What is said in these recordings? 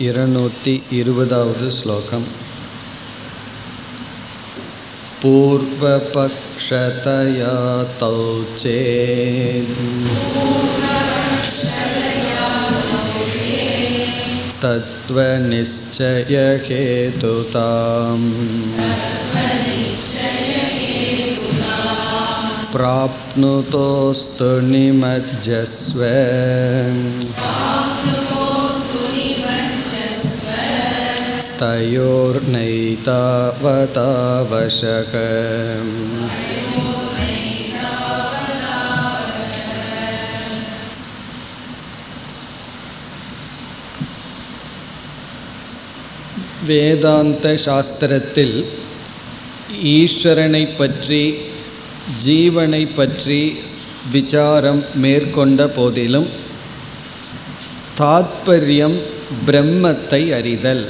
இருநூற்றி இருபதாவது ஸ்லோகம் पूर्वपक्षतया तौ चेत् तत्त्वनिश्चयहेतुताम् प्राप्नुतोऽस्तु निमज्जस्व तयोर्नैतावतावशक வேதாந்த சாஸ்திரத்தில் ஈஸ்வரனை பற்றி ஜீவனை பற்றி விசாரம் மேற்கொண்ட போதிலும் தாத்பரியம் பிரம்மத்தை அறிதல்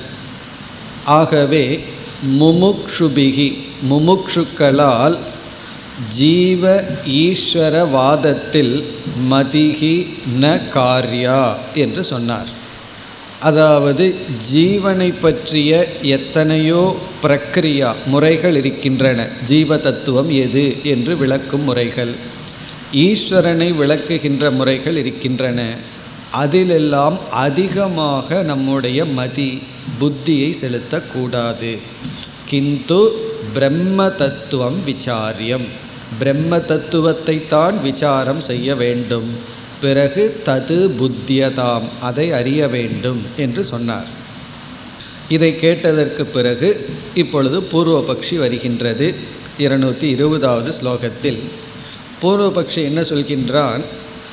ஆகவே முமுக்ஷுபிகி முமுக்ஷுக்களால் ஜீவ ஈஸ்வரவாதத்தில் மதிகி ந கார்யா என்று சொன்னார் அதாவது ஜீவனை பற்றிய எத்தனையோ பிரக்ரியா முறைகள் இருக்கின்றன ஜீவ தத்துவம் எது என்று விளக்கும் முறைகள் ஈஸ்வரனை விளக்குகின்ற முறைகள் இருக்கின்றன அதிலெல்லாம் அதிகமாக நம்முடைய மதி புத்தியை செலுத்தக்கூடாது கிந்து பிரம்ம தத்துவம் விசாரியம் பிரம்ம தத்துவத்தை தான் விசாரம் செய்ய வேண்டும் பிறகு தது புத்தியதாம் அதை அறிய வேண்டும் என்று சொன்னார் இதை கேட்டதற்கு பிறகு இப்பொழுது பூர்வபக்ஷி வருகின்றது இருநூற்றி இருபதாவது ஸ்லோகத்தில் பூர்வபக்ஷி என்ன சொல்கின்றான்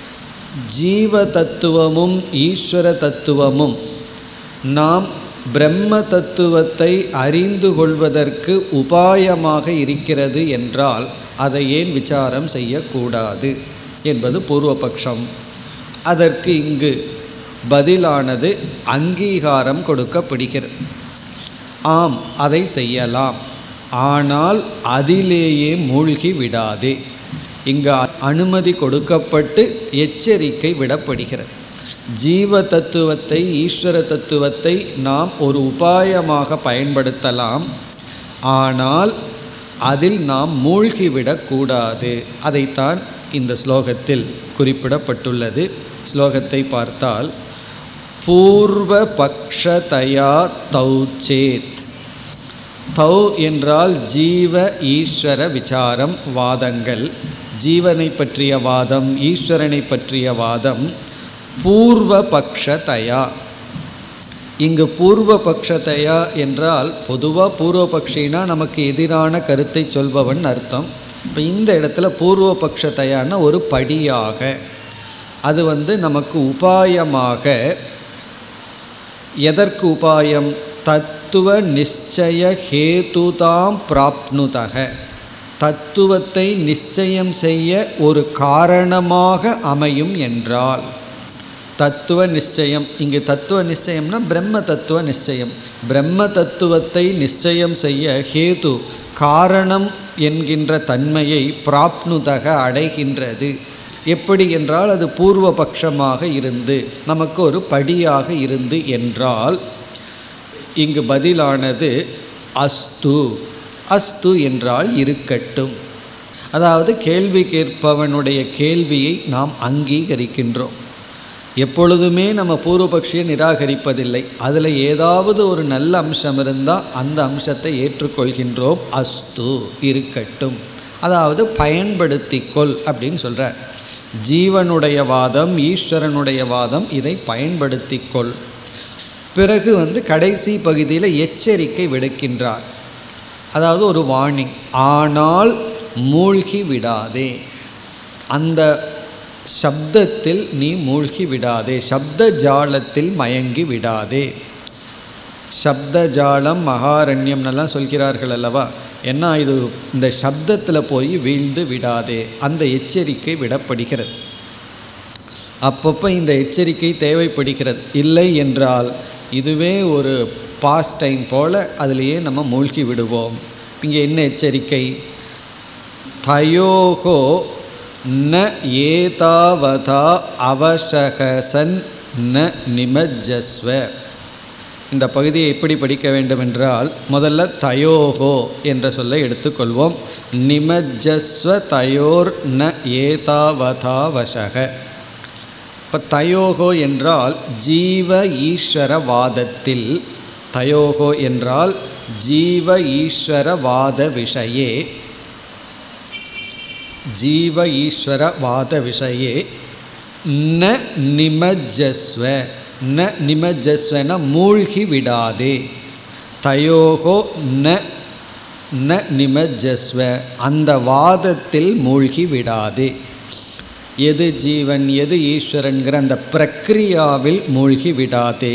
ஜீவ தத்துவமும் ஈஸ்வர தத்துவமும் நாம் பிரம்ம தத்துவத்தை அறிந்து கொள்வதற்கு உபாயமாக இருக்கிறது என்றால் அதை ஏன் விசாரம் செய்யக்கூடாது என்பது பூர்வபக்ஷம் அதற்கு இங்கு பதிலானது அங்கீகாரம் கொடுக்கப்படுகிறது ஆம் அதை செய்யலாம் ஆனால் அதிலேயே மூழ்கி விடாதே இங்கு அனுமதி கொடுக்கப்பட்டு எச்சரிக்கை விடப்படுகிறது ஜீவ தத்துவத்தை ஈஸ்வர தத்துவத்தை நாம் ஒரு உபாயமாக பயன்படுத்தலாம் ஆனால் அதில் நாம் மூழ்கிவிடக்கூடாது அதைத்தான் இந்த ஸ்லோகத்தில் குறிப்பிடப்பட்டுள்ளது ஸ்லோகத்தை பார்த்தால் பூர்வ பக்ஷதயா தௌச்சேத் தௌ என்றால் ஜீவ ஈஸ்வர விசாரம் வாதங்கள் ஜீவனை பற்றிய வாதம் ஈஸ்வரனை பற்றிய வாதம் பூர்வ பக்ஷதயா இங்கு பூர்வ பக்ஷத்தையா என்றால் பொதுவாக பூர்வபக்ஷினா நமக்கு எதிரான கருத்தை சொல்பவன் அர்த்தம் இப்போ இந்த இடத்துல பூர்வ பக்ஷத்தையான ஒரு படியாக அது வந்து நமக்கு உபாயமாக எதற்கு உபாயம் தத்துவ நிச்சய ஹேதுதாம் பிராப்னுதக தத்துவத்தை நிச்சயம் செய்ய ஒரு காரணமாக அமையும் என்றால் தத்துவ நிச்சயம் இங்கு தத்துவ நிச்சயம்னா பிரம்ம தத்துவ நிச்சயம் பிரம்ம தத்துவத்தை நிச்சயம் செய்ய ஹேது காரணம் என்கின்ற தன்மையை பிராப்னுதக அடைகின்றது எப்படி என்றால் அது பூர்வ பட்சமாக இருந்து நமக்கு ஒரு படியாக இருந்து என்றால் இங்கு பதிலானது அஸ்து அஸ்து என்றால் இருக்கட்டும் அதாவது கேள்வி கேட்பவனுடைய கேள்வியை நாம் அங்கீகரிக்கின்றோம் எப்பொழுதுமே நம்ம பூர்வபக்ஷியை நிராகரிப்பதில்லை அதில் ஏதாவது ஒரு நல்ல அம்சம் இருந்தால் அந்த அம்சத்தை ஏற்றுக்கொள்கின்றோம் அஸ்து இருக்கட்டும் அதாவது பயன்படுத்திக்கொள் அப்படின்னு சொல்கிறார் ஜீவனுடைய வாதம் ஈஸ்வரனுடைய வாதம் இதை பயன்படுத்திக்கொள் பிறகு வந்து கடைசி பகுதியில் எச்சரிக்கை விடுக்கின்றார் அதாவது ஒரு வார்னிங் ஆனால் மூழ்கி விடாதே அந்த சப்தத்தில் நீ மூழ்கி விடாதே சப்த ஜாலத்தில் மயங்கி விடாதே சப்த ஜாலம் மகாரண்யம்னெல்லாம் சொல்கிறார்கள் அல்லவா ஏன்னா இது இந்த சப்தத்தில் போய் வீழ்ந்து விடாதே அந்த எச்சரிக்கை விடப்படுகிறது அப்பப்போ இந்த எச்சரிக்கை தேவைப்படுகிறது இல்லை என்றால் இதுவே ஒரு பாஸ் டைம் போல் அதிலேயே நம்ம மூழ்கி விடுவோம் இங்கே என்ன எச்சரிக்கை தயோகோ ந ஏதாவதா அவசகசன் ந நிமஜஸ்வ இந்த பகுதியை எப்படி படிக்க வேண்டும் என்றால் முதல்ல தயோகோ என்ற சொல்லை எடுத்துக்கொள்வோம் நிமஜஸ்வ தயோர் ந ஏதாவதாவசக இப்போ தயோகோ என்றால் ஜீவ ஈஸ்வரவாதத்தில் தயோகோ என்றால் ஜீவ ஈஸ்வரவாத விஷயே ஜீவ ஈஸ்வரவாத விஷயே ந நிமஜஸ்வ ந நிமஜஸ்வன மூழ்கி விடாதே தயோகோ ந ந நிமஜஸ்வ அந்த வாதத்தில் மூழ்கி விடாதே எது ஜீவன் எது ஈஸ்வரன்கிற அந்த பிரக்ரியாவில் மூழ்கி விடாதே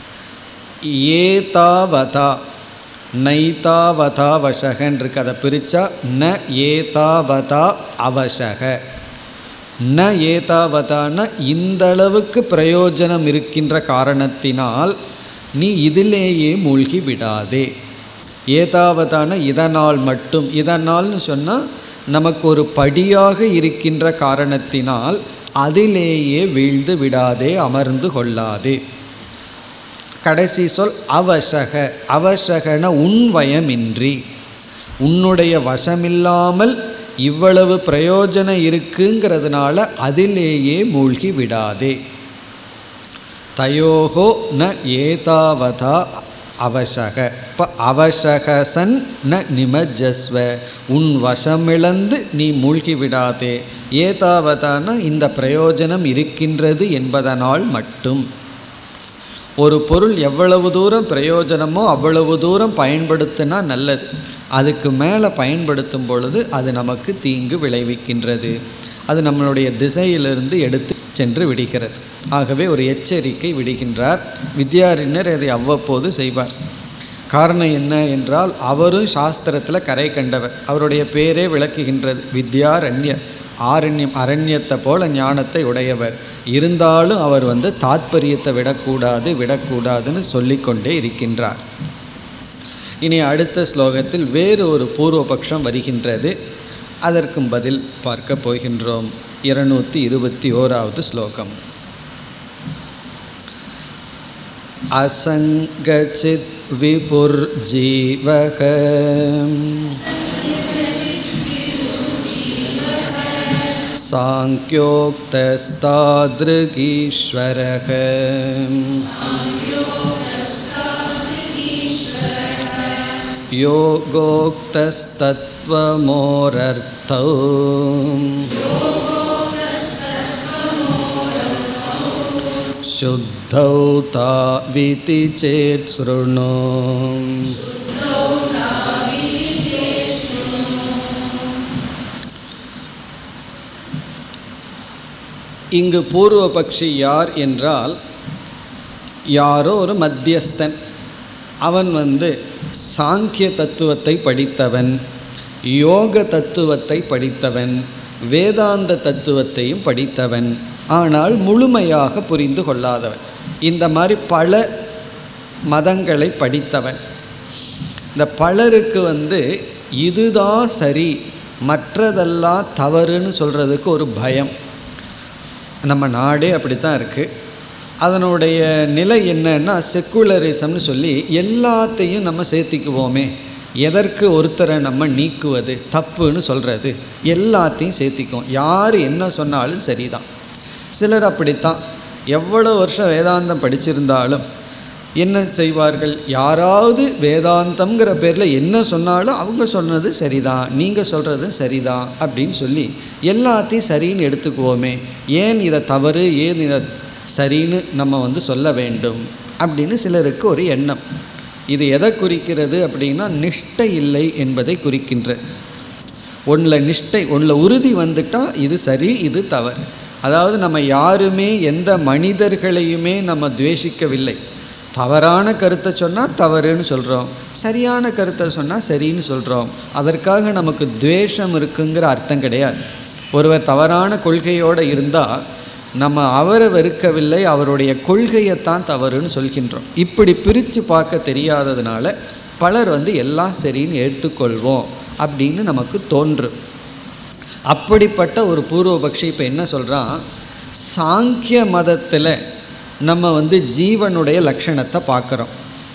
ஏதாவதா நைதாவதா வசகன் இருக்கு அதை பிரித்தா ந ஏதாவதா அவசக ந ஏதாவதான இந்த அளவுக்கு பிரயோஜனம் இருக்கின்ற காரணத்தினால் நீ இதிலேயே மூழ்கி விடாதே ஏதாவதான இதனால் மட்டும் இதனால்னு சொன்னால் நமக்கு ஒரு படியாக இருக்கின்ற காரணத்தினால் அதிலேயே வீழ்ந்து விடாதே அமர்ந்து கொள்ளாதே கடைசி சொல் அவசக அவசகன உன் வயமின்றி உன்னுடைய வசமில்லாமல் இவ்வளவு பிரயோஜனம் இருக்குங்கிறதுனால அதிலேயே மூழ்கி விடாதே தயோகோ ந ஏதாவதா அவசக இப்போ அவசகசன் ந நிமஜஸ்வ உன் வசமிழந்து நீ மூழ்கி விடாதே ஏதாவதான இந்த பிரயோஜனம் இருக்கின்றது என்பதனால் மட்டும் ஒரு பொருள் எவ்வளவு தூரம் பிரயோஜனமோ அவ்வளவு தூரம் பயன்படுத்தினா நல்லது அதுக்கு மேலே பயன்படுத்தும் பொழுது அது நமக்கு தீங்கு விளைவிக்கின்றது அது நம்மளுடைய திசையிலிருந்து எடுத்து சென்று விடுகிறது ஆகவே ஒரு எச்சரிக்கை விடுகின்றார் வித்யாரண்யர் அதை அவ்வப்போது செய்வார் காரணம் என்ன என்றால் அவரும் சாஸ்திரத்தில் கரை கண்டவர் அவருடைய பேரே விளக்குகின்றது வித்யாரண்யர் ஆரண்யம் அரண்யத்தை போல ஞானத்தை உடையவர் இருந்தாலும் அவர் வந்து தாத்பரியத்தை விடக்கூடாது விடக்கூடாதுன்னு சொல்லிக்கொண்டே இருக்கின்றார் இனி அடுத்த ஸ்லோகத்தில் வேறு ஒரு பூர்வபக்ஷம் வருகின்றது அதற்கும் பதில் பார்க்க போகின்றோம் இருநூற்றி இருபத்தி ஓராவது ஸ்லோகம் அசங்கச்சித் விபுர்ஜீவக சாங்கியோக்தஸ்தாதிருகீஸ்வரக योगोक्तस्तत्त्वमोरर्थौ शुद्धौ ताविति चेत् शृणु இங்கு பூர்வபக்ஷி யார் என்றால் யாரோ ஒரு மத்தியஸ்தன் அவன் வந்து சாங்கிய தத்துவத்தை படித்தவன் யோக தத்துவத்தை படித்தவன் வேதாந்த தத்துவத்தையும் படித்தவன் ஆனால் முழுமையாக புரிந்து கொள்ளாதவன் இந்த மாதிரி பல மதங்களை படித்தவன் இந்த பலருக்கு வந்து இதுதான் சரி மற்றதெல்லாம் தவறுன்னு சொல்கிறதுக்கு ஒரு பயம் நம்ம நாடே அப்படித்தான் இருக்குது அதனுடைய நிலை என்னன்னா செக்குலரிசம்னு சொல்லி எல்லாத்தையும் நம்ம சேர்த்திக்குவோமே எதற்கு ஒருத்தரை நம்ம நீக்குவது தப்புன்னு சொல்கிறது எல்லாத்தையும் சேர்த்திக்குவோம் யார் என்ன சொன்னாலும் சரிதான் சிலர் அப்படித்தான் எவ்வளோ வருஷம் வேதாந்தம் படிச்சிருந்தாலும் என்ன செய்வார்கள் யாராவது வேதாந்தம்ங்கிற பேரில் என்ன சொன்னாலும் அவங்க சொன்னது சரிதான் நீங்கள் சொல்கிறது சரிதான் அப்படின்னு சொல்லி எல்லாத்தையும் சரின்னு எடுத்துக்குவோமே ஏன் இதை தவறு ஏன் இதை சரின்னு நம்ம வந்து சொல்ல வேண்டும் அப்படின்னு சிலருக்கு ஒரு எண்ணம் இது எதை குறிக்கிறது அப்படின்னா நிஷ்டை இல்லை என்பதை குறிக்கின்ற ஒன்றில் நிஷ்டை ஒன்றில் உறுதி வந்துட்டால் இது சரி இது தவறு அதாவது நம்ம யாருமே எந்த மனிதர்களையுமே நம்ம துவேஷிக்கவில்லை தவறான கருத்தை சொன்னால் தவறுன்னு சொல்கிறோம் சரியான கருத்தை சொன்னால் சரின்னு சொல்கிறோம் அதற்காக நமக்கு துவேஷம் இருக்குங்கிற அர்த்தம் கிடையாது ஒருவர் தவறான கொள்கையோடு இருந்தால் நம்ம அவரை வெறுக்கவில்லை அவருடைய கொள்கையைத்தான் தவறுன்னு சொல்கின்றோம் இப்படி பிரித்து பார்க்க தெரியாததுனால பலர் வந்து எல்லாம் சரின்னு எடுத்துக்கொள்வோம் அப்படின்னு நமக்கு தோன்றும் அப்படிப்பட்ட ஒரு பூர்வபக்ஷி இப்போ என்ன சொல்கிறான் சாங்கிய மதத்தில் நம்ம வந்து ஜீவனுடைய லட்சணத்தை பார்க்குறோம்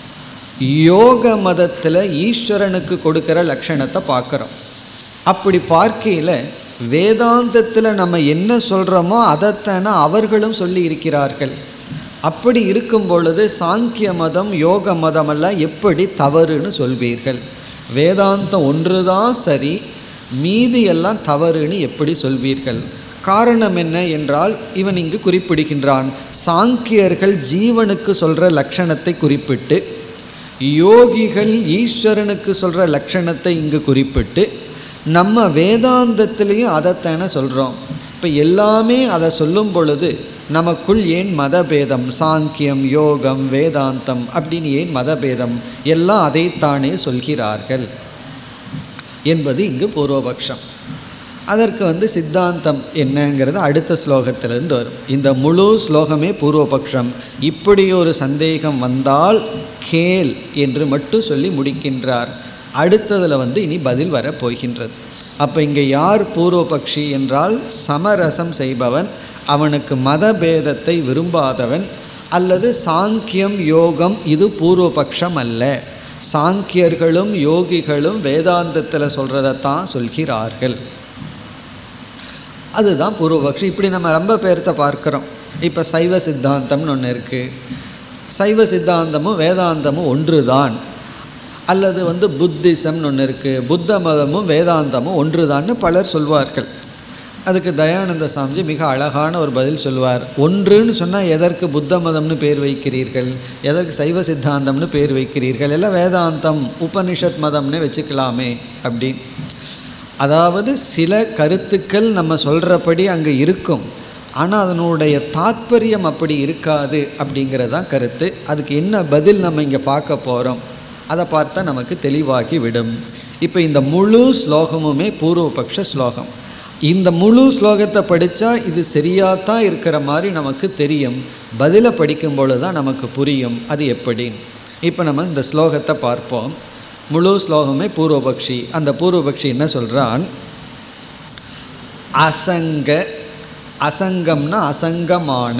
யோக மதத்தில் ஈஸ்வரனுக்கு கொடுக்குற லட்சணத்தை பார்க்குறோம் அப்படி பார்க்கையில் வேதாந்தத்தில் நம்ம என்ன சொல்கிறோமோ அதைத்தானே அவர்களும் சொல்லி இருக்கிறார்கள் அப்படி இருக்கும் பொழுது சாங்கிய மதம் யோக மதமெல்லாம் எப்படி தவறுன்னு சொல்வீர்கள் வேதாந்தம் ஒன்று தான் சரி மீதி எல்லாம் தவறுன்னு எப்படி சொல்வீர்கள் காரணம் என்ன என்றால் இவன் இங்கு குறிப்பிடுகின்றான் சாங்கியர்கள் ஜீவனுக்கு சொல்கிற லட்சணத்தை குறிப்பிட்டு யோகிகள் ஈஸ்வரனுக்கு சொல்கிற லட்சணத்தை இங்கு குறிப்பிட்டு நம்ம வேதாந்தத்திலையும் அதைத்தானே சொல்கிறோம் இப்போ எல்லாமே அதை சொல்லும் பொழுது நமக்குள் ஏன் மதபேதம் சாங்கியம் யோகம் வேதாந்தம் அப்படின்னு ஏன் மதபேதம் எல்லாம் அதைத்தானே சொல்கிறார்கள் என்பது இங்கு பூர்வபக்ஷம் அதற்கு வந்து சித்தாந்தம் என்னங்கிறது அடுத்த ஸ்லோகத்திலிருந்து வரும் இந்த முழு ஸ்லோகமே பூர்வபக்ஷம் இப்படி ஒரு சந்தேகம் வந்தால் கேள் என்று மட்டும் சொல்லி முடிக்கின்றார் அடுத்ததில் வந்து இனி பதில் வர போகின்றது அப்போ இங்கே யார் பூர்வபக்ஷி என்றால் சமரசம் செய்பவன் அவனுக்கு மதபேதத்தை விரும்பாதவன் அல்லது சாங்கியம் யோகம் இது பூர்வபக்ஷம் அல்ல சாங்கியர்களும் யோகிகளும் வேதாந்தத்தில் சொல்கிறதைத்தான் சொல்கிறார்கள் அதுதான் பூர்வபக்ஷி இப்படி நம்ம ரொம்ப பேர்த்த பார்க்குறோம் இப்போ சைவ சித்தாந்தம்னு ஒன்று இருக்குது சைவ சித்தாந்தமும் வேதாந்தமும் ஒன்று தான் அல்லது வந்து புத்திசம்னு ஒன்று இருக்குது புத்த மதமும் வேதாந்தமும் ஒன்று தான்னு பலர் சொல்வார்கள் அதுக்கு தயானந்த சாமிஜி மிக அழகான ஒரு பதில் சொல்வார் ஒன்றுன்னு சொன்னால் எதற்கு புத்த மதம்னு பேர் வைக்கிறீர்கள் எதற்கு சைவ சித்தாந்தம்னு பேர் வைக்கிறீர்கள் எல்லாம் வேதாந்தம் உபனிஷத் மதம்னு வச்சுக்கலாமே அப்படின்னு அதாவது சில கருத்துக்கள் நம்ம சொல்கிறபடி அங்கே இருக்கும் ஆனால் அதனுடைய தாத்பரியம் அப்படி இருக்காது அப்படிங்கிறது தான் கருத்து அதுக்கு என்ன பதில் நம்ம இங்கே பார்க்க போகிறோம் அதை பார்த்தா நமக்கு தெளிவாகி விடும் இப்போ இந்த முழு ஸ்லோகமுமே பூர்வபக்ஷ ஸ்லோகம் இந்த முழு ஸ்லோகத்தை படித்தா இது சரியாக தான் இருக்கிற மாதிரி நமக்கு தெரியும் பதிலை படிக்கும் பொழுது தான் நமக்கு புரியும் அது எப்படி இப்போ நம்ம இந்த ஸ்லோகத்தை பார்ப்போம் முழு ஸ்லோகமே பூர்வபக்ஷி அந்த பூர்வபக்ஷி என்ன சொல்கிறான் அசங்க அசங்கம்னா அசங்கமான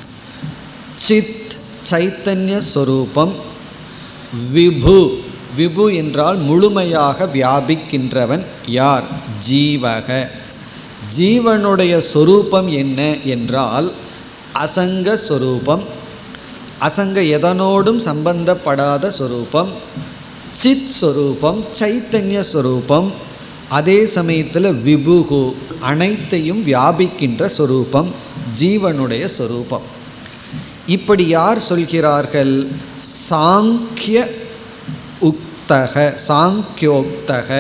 சித் சைத்தன்ய ஸ்வரூபம் விபு விபு என்றால் முழுமையாக வியாபிக்கின்றவன் யார் ஜீவக ஜீவனுடைய சொரூபம் என்ன என்றால் அசங்க சொரூபம் அசங்க எதனோடும் சம்பந்தப்படாத சொரூபம் சித் ஸ்வரூபம் சைத்தன்ய ஸ்வரூபம் அதே சமயத்தில் விபுகு அனைத்தையும் வியாபிக்கின்ற சொரூபம் ஜீவனுடைய சொரூபம் இப்படி யார் சொல்கிறார்கள் சாங்கிய உக்தக சாங்கியோக்தக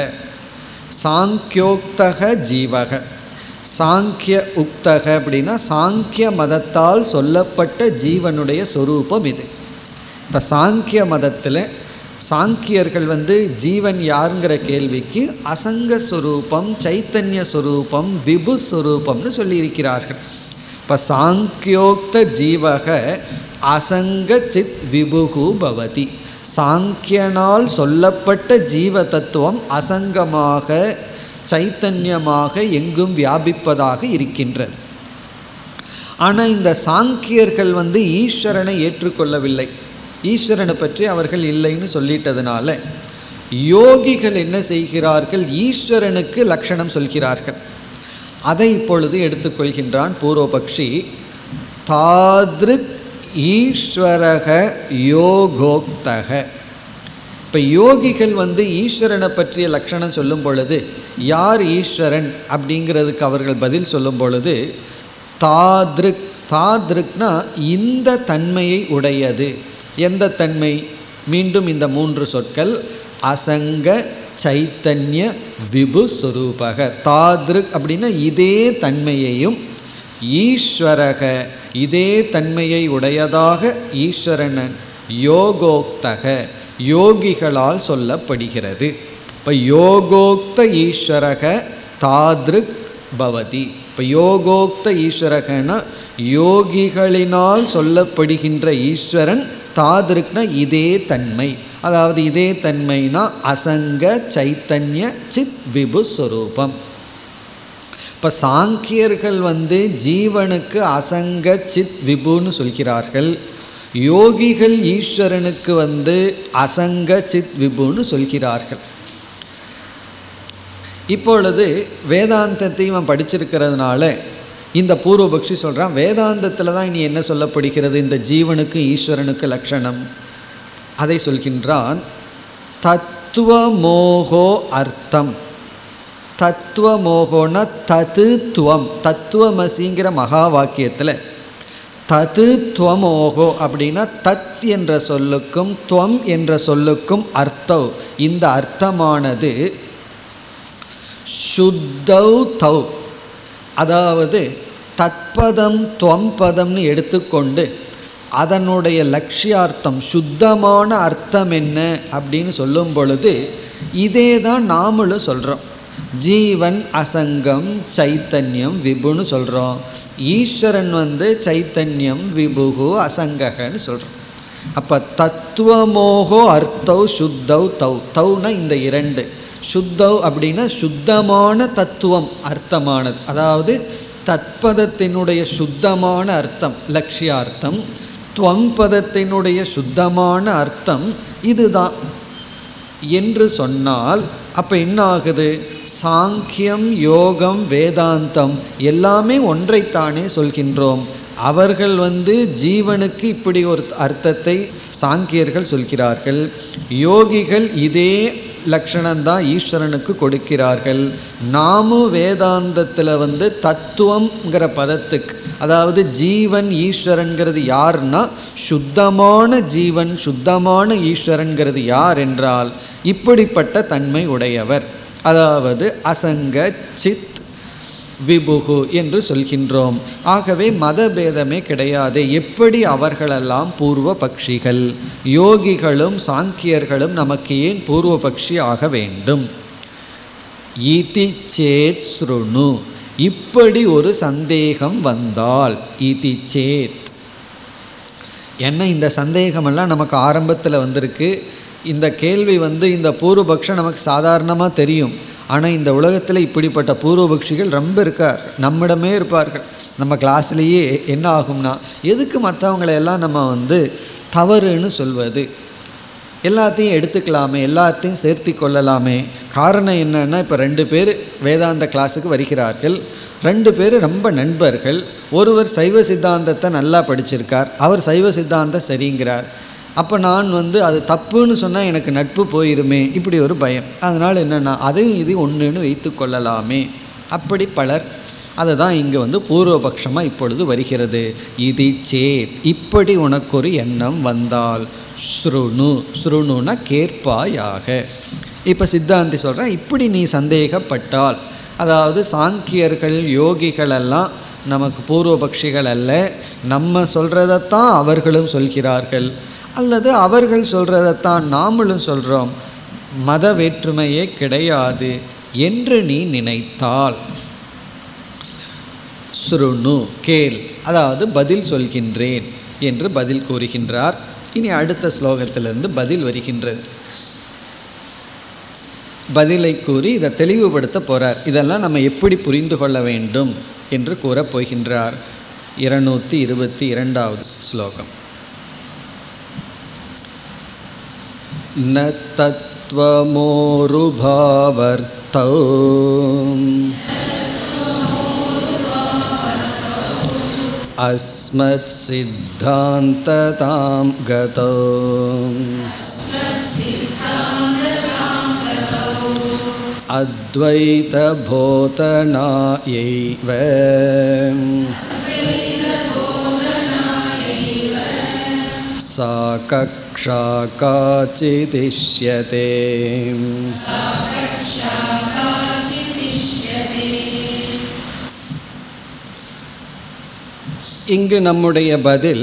சாங்கியோக்தக ஜீவக சாங்கிய உக்தக அப்படின்னா சாங்கிய மதத்தால் சொல்லப்பட்ட ஜீவனுடைய சொரூபம் இது இப்போ சாங்கிய மதத்தில் சாங்கியர்கள் வந்து ஜீவன் யாருங்கிற கேள்விக்கு அசங்க ஸ்வரூபம் சைத்தன்ய ஸ்வரூபம் விபு ஸ்வரூபம்னு சொல்லியிருக்கிறார்கள் இப்போ சாங்கியோக்த ஜீவக அசங்க சித் விபுகு பவதி சாங்கியனால் சொல்லப்பட்ட ஜீவ தத்துவம் அசங்கமாக சைத்தன்யமாக எங்கும் வியாபிப்பதாக இருக்கின்றது ஆனால் இந்த சாங்கியர்கள் வந்து ஈஸ்வரனை ஏற்றுக்கொள்ளவில்லை ஈஸ்வரனை பற்றி அவர்கள் இல்லைன்னு சொல்லிட்டதுனால யோகிகள் என்ன செய்கிறார்கள் ஈஸ்வரனுக்கு லட்சணம் சொல்கிறார்கள் அதை இப்பொழுது எடுத்துக்கொள்கின்றான் பூர்வபக்ஷி தாத்ருக் ஈஸ்வரக யோகோக்தக இப்போ யோகிகள் வந்து ஈஸ்வரனை பற்றிய லட்சணம் சொல்லும் பொழுது யார் ஈஸ்வரன் அப்படிங்கிறதுக்கு அவர்கள் பதில் சொல்லும் பொழுது தாத்ருக் தாத்ருக்னா இந்த தன்மையை உடையது எந்த தன்மை மீண்டும் இந்த மூன்று சொற்கள் அசங்க சைத்தன்ய விபு சுரூபக தாத்ருக் அப்படின்னா இதே தன்மையையும் ஈஸ்வரக இதே தன்மையை உடையதாக ஈஸ்வரனன் யோகோக்தக யோகிகளால் சொல்லப்படுகிறது இப்போ யோகோக்த ஈஸ்வரக தாத்ருக் பவதி இப்போ யோகோக்த ஈஸ்வரகனா யோகிகளினால் சொல்லப்படுகின்ற ஈஸ்வரன் தாதிருக்னா இதே தன்மை அதாவது இதே தன்மைனா அசங்க சைத்தன்ய சித் விபு ஸ்வரூபம் இப்போ சாங்கியர்கள் வந்து ஜீவனுக்கு அசங்க சித் விபுன்னு சொல்கிறார்கள் யோகிகள் ஈஸ்வரனுக்கு வந்து அசங்க சித் விபுன்னு சொல்கிறார்கள் இப்பொழுது வேதாந்தத்தையும் அவன் படிச்சிருக்கிறதுனால இந்த பூர்வபக்ஷி சொல்கிறான் வேதாந்தத்தில் தான் இனி என்ன சொல்லப்படுகிறது இந்த ஜீவனுக்கு ஈஸ்வரனுக்கு லட்சணம் அதை சொல்கின்றான் தத்துவ மோகோ அர்த்தம் தத்துவ மோகோன தத்துவம் தத்துவமசிங்கிற மகா வாக்கியத்தில் தது துவமோகோ அப்படின்னா தத் என்ற சொல்லுக்கும் துவம் என்ற சொல்லுக்கும் அர்த்தம் இந்த அர்த்தமானது சுத்தௌ தௌ அதாவது தத்பதம் துவம் பதம்னு எடுத்துக்கொண்டு அதனுடைய லட்சியார்த்தம் சுத்தமான அர்த்தம் என்ன அப்படின்னு சொல்லும் பொழுது இதே தான் நாமளும் சொல்கிறோம் ஜீவன் அசங்கம் சைத்தன்யம் விபுன்னு சொல்கிறோம் ஈஸ்வரன் வந்து சைத்தன்யம் விபுகு அசங்ககன்னு சொல்கிறோம் அப்போ தத்துவமோகோ அர்த்தௌ சுத்தௌ தௌ தௌனா இந்த இரண்டு சுத்தௌ அப்படின்னா சுத்தமான தத்துவம் அர்த்தமானது அதாவது தத்பதத்தினுடைய சுத்தமான அர்த்தம் லட்சியார்த்தம் துவம்பதத்தினுடைய சுத்தமான அர்த்தம் இதுதான் என்று சொன்னால் அப்போ என்ன ஆகுது சாங்கியம் யோகம் வேதாந்தம் எல்லாமே ஒன்றைத்தானே சொல்கின்றோம் அவர்கள் வந்து ஜீவனுக்கு இப்படி ஒரு அர்த்தத்தை சாங்கியர்கள் சொல்கிறார்கள் யோகிகள் இதே லக்ஷணந்தான் ஈஸ்வரனுக்கு கொடுக்கிறார்கள் நாமும் வேதாந்தத்தில் வந்து தத்துவங்கிற பதத்துக்கு அதாவது ஜீவன் ஈஸ்வரன்கிறது யாருன்னா சுத்தமான ஜீவன் சுத்தமான ஈஸ்வரன்கிறது யார் என்றால் இப்படிப்பட்ட தன்மை உடையவர் அதாவது அசங்க சித் விபுகு என்று சொல்கின்றோம் ஆகவே மதபேதமே கிடையாது எப்படி அவர்களெல்லாம் பூர்வ பக்ஷிகள் யோகிகளும் சாங்கியர்களும் நமக்கு ஏன் பூர்வ பக்ஷி ஆக வேண்டும் இதி சேத் ஸ்ருணு இப்படி ஒரு சந்தேகம் வந்தால் இதி சேத் என்ன இந்த சந்தேகமெல்லாம் நமக்கு ஆரம்பத்தில் வந்திருக்கு இந்த கேள்வி வந்து இந்த பூர்வபக்ஷம் நமக்கு சாதாரணமாக தெரியும் ஆனால் இந்த உலகத்தில் இப்படிப்பட்ட பூர்வபக்ஷிகள் ரொம்ப இருக்கார் நம்மிடமே இருப்பார்கள் நம்ம கிளாஸ்லேயே என்ன ஆகும்னா எதுக்கு மற்றவங்களை எல்லாம் நம்ம வந்து தவறுன்னு சொல்வது எல்லாத்தையும் எடுத்துக்கலாமே எல்லாத்தையும் சேர்த்தி கொள்ளலாமே காரணம் என்னன்னா இப்போ ரெண்டு பேர் வேதாந்த கிளாஸுக்கு வருகிறார்கள் ரெண்டு பேர் ரொம்ப நண்பர்கள் ஒருவர் சைவ சித்தாந்தத்தை நல்லா படிச்சிருக்கார் அவர் சைவ சித்தாந்தம் சரிங்கிறார் அப்போ நான் வந்து அது தப்புன்னு சொன்னால் எனக்கு நட்பு போயிருமே இப்படி ஒரு பயம் அதனால் என்னென்னா அதையும் இது ஒன்றுன்னு வைத்து கொள்ளலாமே அப்படி பலர் அதை தான் இங்கே வந்து பூர்வபக்ஷமாக இப்பொழுது வருகிறது இது சேத் இப்படி உனக்கு ஒரு எண்ணம் வந்தால் ஸ்ருணு ஸ்ருணுனா கேட்பாயாக இப்போ சித்தாந்தி சொல்கிறேன் இப்படி நீ சந்தேகப்பட்டால் அதாவது சாங்கியர்கள் யோகிகள் எல்லாம் நமக்கு பூர்வபக்ஷிகள் அல்ல நம்ம சொல்கிறதைத்தான் அவர்களும் சொல்கிறார்கள் அல்லது அவர்கள் சொல்கிறதைத்தான் நாமளும் சொல்கிறோம் மத வேற்றுமையே கிடையாது என்று நீ நினைத்தால் ஸ்ருணு கேள் அதாவது பதில் சொல்கின்றேன் என்று பதில் கூறுகின்றார் இனி அடுத்த ஸ்லோகத்திலிருந்து பதில் வருகின்றது பதிலை கூறி இதை தெளிவுபடுத்த போகிறார் இதெல்லாம் நம்ம எப்படி புரிந்து கொள்ள வேண்டும் என்று கூறப் போகின்றார் இருநூற்றி இருபத்தி இரண்டாவது ஸ்லோகம் न तत्त्वमोरुभावर्तौ अस्मत्सिद्धान्ततां गतौ अद्वैतभोतनायैव सा कक्षा काचिदिष्यते இங்கு நம்முடைய பதில்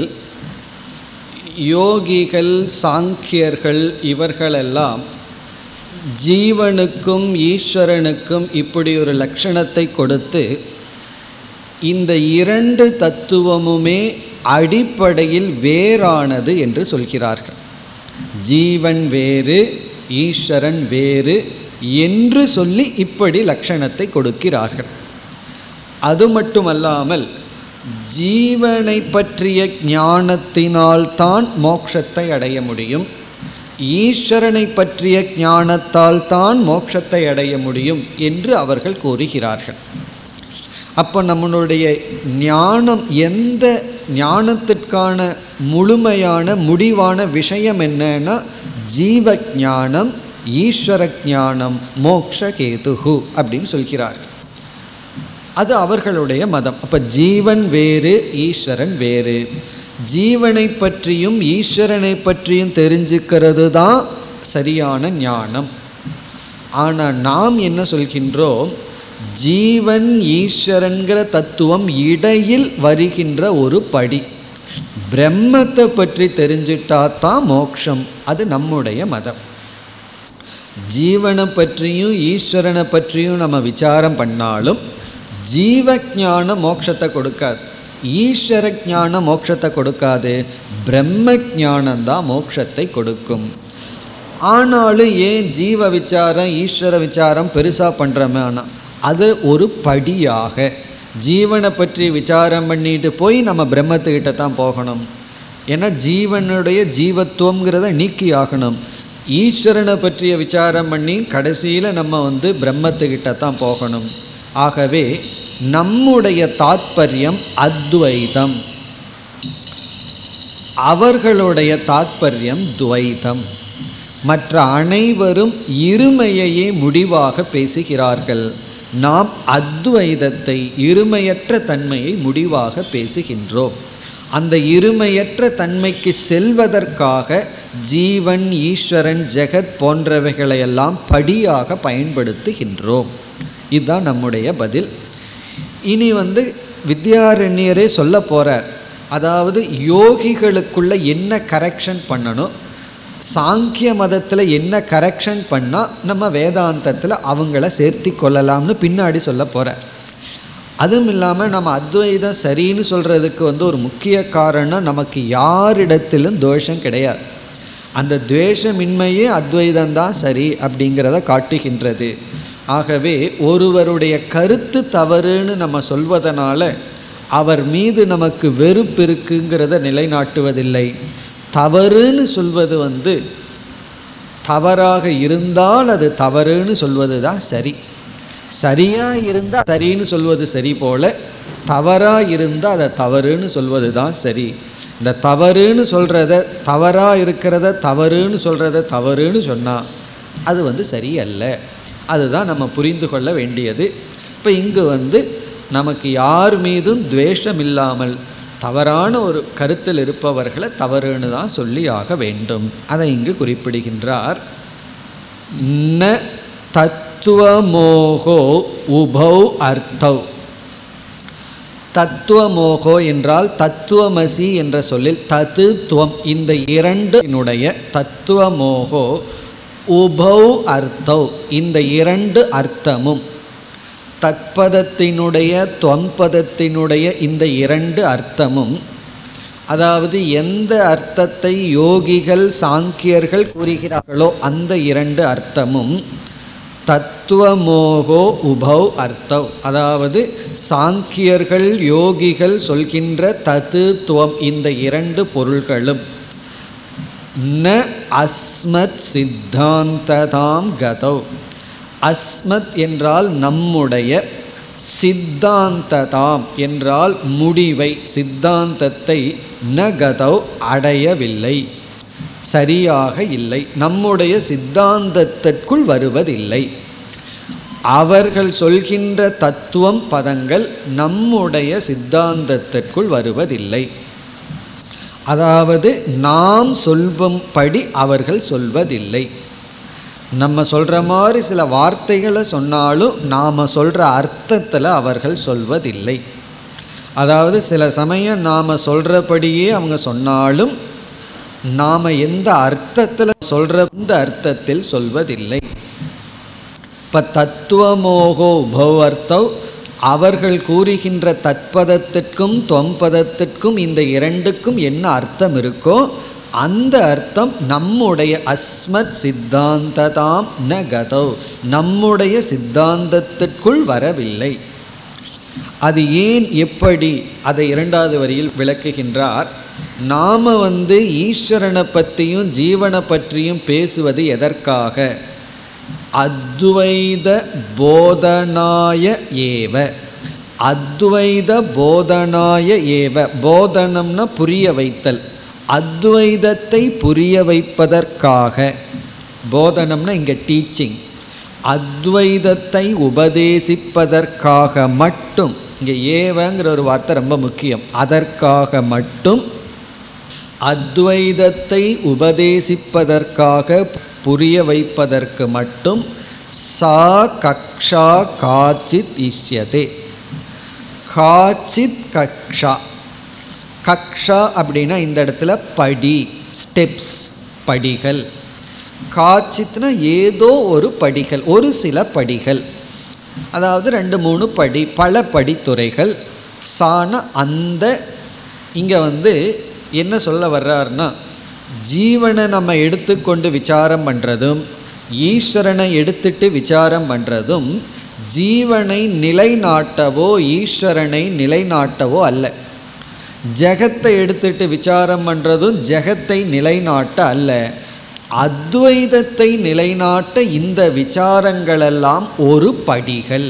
யோகிகள் சாங்கியர்கள் இவர்களெல்லாம் ஜீவனுக்கும் ஈஸ்வரனுக்கும் இப்படி ஒரு லட்சணத்தை கொடுத்து இந்த இரண்டு தத்துவமுமே அடிப்படையில் வேறானது என்று சொல்கிறார்கள் ஜீவன் வேறு ஈஸ்வரன் வேறு என்று சொல்லி இப்படி லட்சணத்தை கொடுக்கிறார்கள் அது மட்டுமல்லாமல் ஜீவனை பற்றிய ஞானத்தினால்தான் மோட்சத்தை அடைய முடியும் ஈஸ்வரனை பற்றிய ஞானத்தால் தான் மோட்சத்தை அடைய முடியும் என்று அவர்கள் கூறுகிறார்கள் அப்போ நம்மளுடைய ஞானம் எந்த ஞானத்திற்கான முழுமையான முடிவான விஷயம் என்னன்னா ஜீவ ஞானம் ஈஸ்வர ஞானம் மோக்ஷகேதுகு அப்படின்னு சொல்கிறார்கள் அது அவர்களுடைய மதம் அப்போ ஜீவன் வேறு ஈஸ்வரன் வேறு ஜீவனை பற்றியும் ஈஸ்வரனை பற்றியும் தெரிஞ்சுக்கிறது தான் சரியான ஞானம் ஆனால் நாம் என்ன சொல்கின்றோம் ஜீவன் ஈஸ்வரன்கிற தத்துவம் இடையில் வருகின்ற ஒரு படி பிரம்மத்தை பற்றி தெரிஞ்சிட்டா தான் மோக்ஷம் அது நம்முடைய மதம் ஜீவனை பற்றியும் ஈஸ்வரனை பற்றியும் நம்ம விசாரம் பண்ணாலும் ஜீவ ஞானம் மோட்சத்தை கொடுக்காது ஈஸ்வர ஞானம் மோட்சத்தை கொடுக்காது பிரம்ம ஞானம்தான் மோட்சத்தை கொடுக்கும் ஆனாலும் ஏன் ஜீவ விசாரம் ஈஸ்வர விசாரம் பெருசாக பண்ணுறோமேனா அது ஒரு படியாக ஜீவனை பற்றி விசாரம் பண்ணிட்டு போய் நம்ம பிரம்மத்துக்கிட்ட தான் போகணும் ஏன்னா ஜீவனுடைய ஜீவத்துவங்கிறத நீக்கி ஆகணும் ஈஸ்வரனை பற்றிய விசாரம் பண்ணி கடைசியில் நம்ம வந்து பிரம்மத்துக்கிட்ட தான் போகணும் ஆகவே நம்முடைய தாத்பரியம் அத்வைதம் அவர்களுடைய தாத்பரியம் துவைதம் மற்ற அனைவரும் இருமையையே முடிவாக பேசுகிறார்கள் நாம் அத்வைதத்தை இருமையற்ற தன்மையை முடிவாக பேசுகின்றோம் அந்த இருமையற்ற தன்மைக்கு செல்வதற்காக ஜீவன் ஈஸ்வரன் ஜெகத் போன்றவைகளையெல்லாம் படியாக பயன்படுத்துகின்றோம் இதுதான் நம்முடைய பதில் இனி வந்து வித்யாரண்யரே சொல்ல போகிறார் அதாவது யோகிகளுக்குள்ள என்ன கரெக்ஷன் பண்ணணும் சாங்கிய மதத்தில் என்ன கரெக்ஷன் பண்ணால் நம்ம வேதாந்தத்தில் அவங்கள சேர்த்தி கொள்ளலாம்னு பின்னாடி சொல்ல போகிறார் அதுவும் இல்லாமல் நம்ம அத்வைதம் சரின்னு சொல்கிறதுக்கு வந்து ஒரு முக்கிய காரணம் நமக்கு யாரிடத்திலும் தோஷம் கிடையாது அந்த துவேஷமின்மையே அத்வைதம்தான் சரி அப்படிங்கிறத காட்டுகின்றது ஆகவே ஒருவருடைய கருத்து தவறுன்னு நம்ம சொல்வதனால அவர் மீது நமக்கு வெறுப்பு இருக்குங்கிறத நிலைநாட்டுவதில்லை தவறுன்னு சொல்வது வந்து தவறாக இருந்தால் அது தவறுன்னு சொல்வது தான் சரி சரியாக இருந்தால் சரின்னு சொல்வது சரி போல தவறாக இருந்தால் அதை தவறுன்னு சொல்வது தான் சரி இந்த தவறுன்னு சொல்கிறத தவறாக இருக்கிறத தவறுன்னு சொல்கிறத தவறுன்னு சொன்னால் அது வந்து சரியல்ல அதுதான் நம்ம புரிந்து கொள்ள வேண்டியது இப்போ இங்கு வந்து நமக்கு யார் மீதும் துவேஷம் இல்லாமல் தவறான ஒரு கருத்தில் இருப்பவர்களை தவறுன்னு தான் சொல்லி ஆக வேண்டும் அதை இங்கு குறிப்பிடுகின்றார் ந தத்துவமோகோ உபௌ அர்த்தௌ தத்துவமோகோ என்றால் தத்துவமசி என்ற சொல்லில் தத்து துவம் இந்த இரண்டினுடைய தத்துவமோகோ உபௌ அர்த்தௌ இந்த இரண்டு அர்த்தமும் தத்பதத்தினுடைய தொம்பதத்தினுடைய இந்த இரண்டு அர்த்தமும் அதாவது எந்த அர்த்தத்தை யோகிகள் சாங்கியர்கள் கூறுகிறார்களோ அந்த இரண்டு அர்த்தமும் தத்துவமோகோ உபௌ அர்த்தவ் அதாவது சாங்கியர்கள் யோகிகள் சொல்கின்ற தத்துவம் இந்த இரண்டு பொருள்களும் ந அஸ்மத் சித்தாந்ததாம் கதௌ அஸ்மத் என்றால் நம்முடைய சித்தாந்ததாம் என்றால் முடிவை சித்தாந்தத்தை நகதௌ அடையவில்லை சரியாக இல்லை நம்முடைய சித்தாந்தத்திற்குள் வருவதில்லை அவர்கள் சொல்கின்ற தத்துவம் பதங்கள் நம்முடைய சித்தாந்தத்திற்குள் வருவதில்லை அதாவது நாம் சொல்லும்படி அவர்கள் சொல்வதில்லை நம்ம சொல்கிற மாதிரி சில வார்த்தைகளை சொன்னாலும் நாம் சொல்கிற அர்த்தத்தில் அவர்கள் சொல்வதில்லை அதாவது சில சமயம் நாம் சொல்கிறபடியே அவங்க சொன்னாலும் நாம் எந்த அர்த்தத்தில் சொல்கிற இந்த அர்த்தத்தில் சொல்வதில்லை இப்போ தத்துவமோகோ உபவர்த்தவ் அவர்கள் கூறுகின்ற தத்பதத்திற்கும் தொம்பதத்திற்கும் இந்த இரண்டுக்கும் என்ன அர்த்தம் இருக்கோ அந்த அர்த்தம் நம்முடைய அஸ்மத் சித்தாந்ததாம் ந கதவ் நம்முடைய சித்தாந்தத்திற்குள் வரவில்லை அது ஏன் எப்படி அதை இரண்டாவது வரியில் விளக்குகின்றார் நாம் வந்து ஈஸ்வரனை பற்றியும் ஜீவனை பற்றியும் பேசுவது எதற்காக அத்வைத போதனாய ஏவ அத்வைத போதனாய ஏவ போதனம்னா புரிய வைத்தல் அத்வைதத்தை புரிய வைப்பதற்காக போதனம்னா இங்கே டீச்சிங் அத்வைதத்தை உபதேசிப்பதற்காக மட்டும் இங்கே ஏவங்கிற ஒரு வார்த்தை ரொம்ப முக்கியம் அதற்காக மட்டும் அத்வைதத்தை உபதேசிப்பதற்காக புரிய வைப்பதற்கு மட்டும் சா கக்ஷா காச்சித் இஷ்யதே காச்சித் கக்ஷா கக்ஷா அப்படின்னா இந்த இடத்துல படி ஸ்டெப்ஸ் படிகள் காச்சித்னா ஏதோ ஒரு படிகள் ஒரு சில படிகள் அதாவது ரெண்டு மூணு படி பல படித்துறைகள் சான அந்த இங்கே வந்து என்ன சொல்ல வர்றாருன்னா ஜீவனை நம்ம எடுத்துக்கொண்டு விசாரம் பண்ணுறதும் ஈஸ்வரனை எடுத்துட்டு விசாரம் பண்ணுறதும் ஜீவனை நிலைநாட்டவோ ஈஸ்வரனை நிலைநாட்டவோ அல்ல ஜெகத்தை எடுத்துட்டு விசாரம் பண்ணுறதும் ஜெகத்தை நிலைநாட்ட அல்ல அத்வைதத்தை நிலைநாட்ட இந்த விசாரங்களெல்லாம் ஒரு படிகள்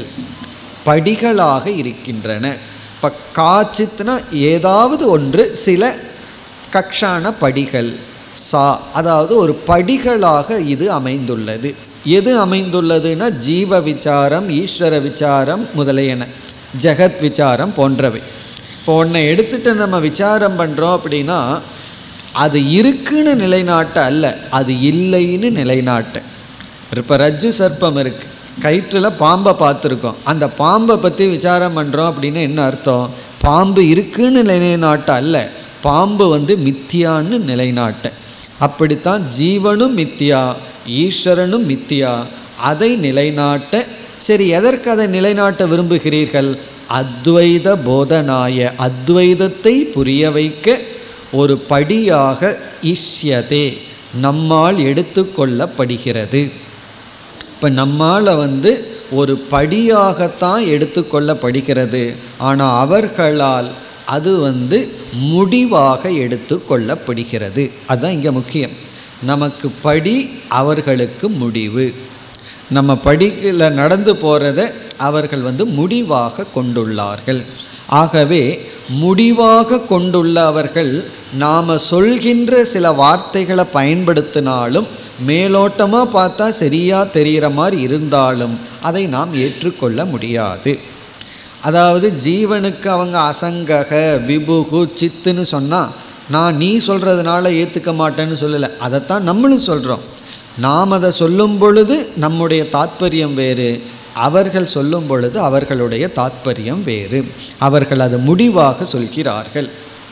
படிகளாக இருக்கின்றன இப்போ காச்சித்னா ஏதாவது ஒன்று சில கக்ஷான படிகள் சா அதாவது ஒரு படிகளாக இது அமைந்துள்ளது எது அமைந்துள்ளதுன்னா ஜீவ விசாரம் ஈஸ்வர விசாரம் முதலியன ஜெகத் விசாரம் போன்றவை இப்போ ஒன்றை எடுத்துட்டு நம்ம விசாரம் பண்ணுறோம் அப்படின்னா அது இருக்குன்னு நிலைநாட்ட அல்ல அது இல்லைன்னு நிலைநாட்ட இப்போ ரஜ்ஜு சர்ப்பம் இருக்குது கயிற்றில் பாம்பை பார்த்துருக்கோம் அந்த பாம்பை பற்றி விசாரம் பண்ணுறோம் அப்படின்னு என்ன அர்த்தம் பாம்பு இருக்குன்னு நிலைநாட்ட அல்ல பாம்பு வந்து மித்தியான்னு நிலைநாட்ட அப்படித்தான் ஜீவனும் மித்தியா ஈஸ்வரனும் மித்தியா அதை நிலைநாட்ட சரி எதற்கு அதை நிலைநாட்ட விரும்புகிறீர்கள் அத்வைத போதனாய அத்வைதத்தை புரிய வைக்க ஒரு படியாக இஷ்யதே நம்மால் எடுத்துக்கொள்ளப்படுகிறது இப்போ நம்மால் வந்து ஒரு படியாகத்தான் எடுத்துக்கொள்ளப்படுகிறது ஆனால் அவர்களால் அது வந்து முடிவாக எடுத்துக்கொள்ளப்படுகிறது அதுதான் இங்கே முக்கியம் நமக்கு படி அவர்களுக்கு முடிவு நம்ம படிக்கல நடந்து போகிறத அவர்கள் வந்து முடிவாக கொண்டுள்ளார்கள் ஆகவே முடிவாக கொண்டுள்ள அவர்கள் நாம் சொல்கின்ற சில வார்த்தைகளை பயன்படுத்தினாலும் மேலோட்டமாக பார்த்தா சரியாக தெரிகிற மாதிரி இருந்தாலும் அதை நாம் ஏற்றுக்கொள்ள முடியாது அதாவது ஜீவனுக்கு அவங்க அசங்கக விபுகு சித்துன்னு சொன்னால் நான் நீ சொல்கிறதுனால ஏற்றுக்க மாட்டேன்னு சொல்லலை அதைத்தான் நம்மளும் சொல்கிறோம் நாம் அதை சொல்லும் பொழுது நம்முடைய தாத்பரியம் வேறு அவர்கள் சொல்லும் பொழுது அவர்களுடைய தாத்பரியம் வேறு அவர்கள் அது முடிவாக சொல்கிறார்கள்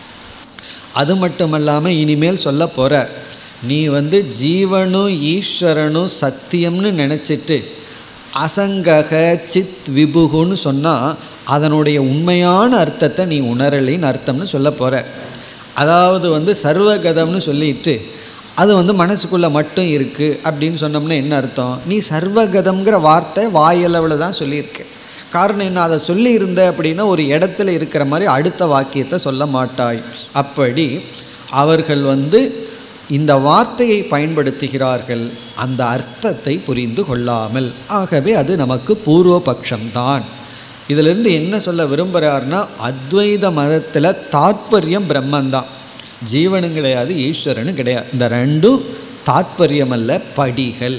அது மட்டுமல்லாமல் இனிமேல் சொல்ல போகிற நீ வந்து ஜீவனும் ஈஸ்வரனும் சத்தியம்னு நினச்சிட்டு அசங்கக சித் விபுகுன்னு சொன்னால் அதனுடைய உண்மையான அர்த்தத்தை நீ உணரலின்னு அர்த்தம்னு சொல்ல போகிற அதாவது வந்து சர்வகதம்னு சொல்லிட்டு அது வந்து மனசுக்குள்ளே மட்டும் இருக்குது அப்படின்னு சொன்னோம்னா என்ன அர்த்தம் நீ சர்வகதம்ங்கிற வார்த்தை வாயளவில் தான் சொல்லியிருக்க காரணம் என்ன அதை சொல்லியிருந்த அப்படின்னா ஒரு இடத்துல இருக்கிற மாதிரி அடுத்த வாக்கியத்தை சொல்ல மாட்டாய் அப்படி அவர்கள் வந்து இந்த வார்த்தையை பயன்படுத்துகிறார்கள் அந்த அர்த்தத்தை புரிந்து கொள்ளாமல் ஆகவே அது நமக்கு பூர்வ பட்சம்தான் இதிலிருந்து என்ன சொல்ல விரும்புகிறார்னா அத்வைத மதத்தில் தாத்பரியம் பிரம்மந்தான் ஜீவனும் கிடையாது ஈஸ்வரனும் கிடையாது இந்த ரெண்டும் தாத்பரியம் அல்ல படிகள்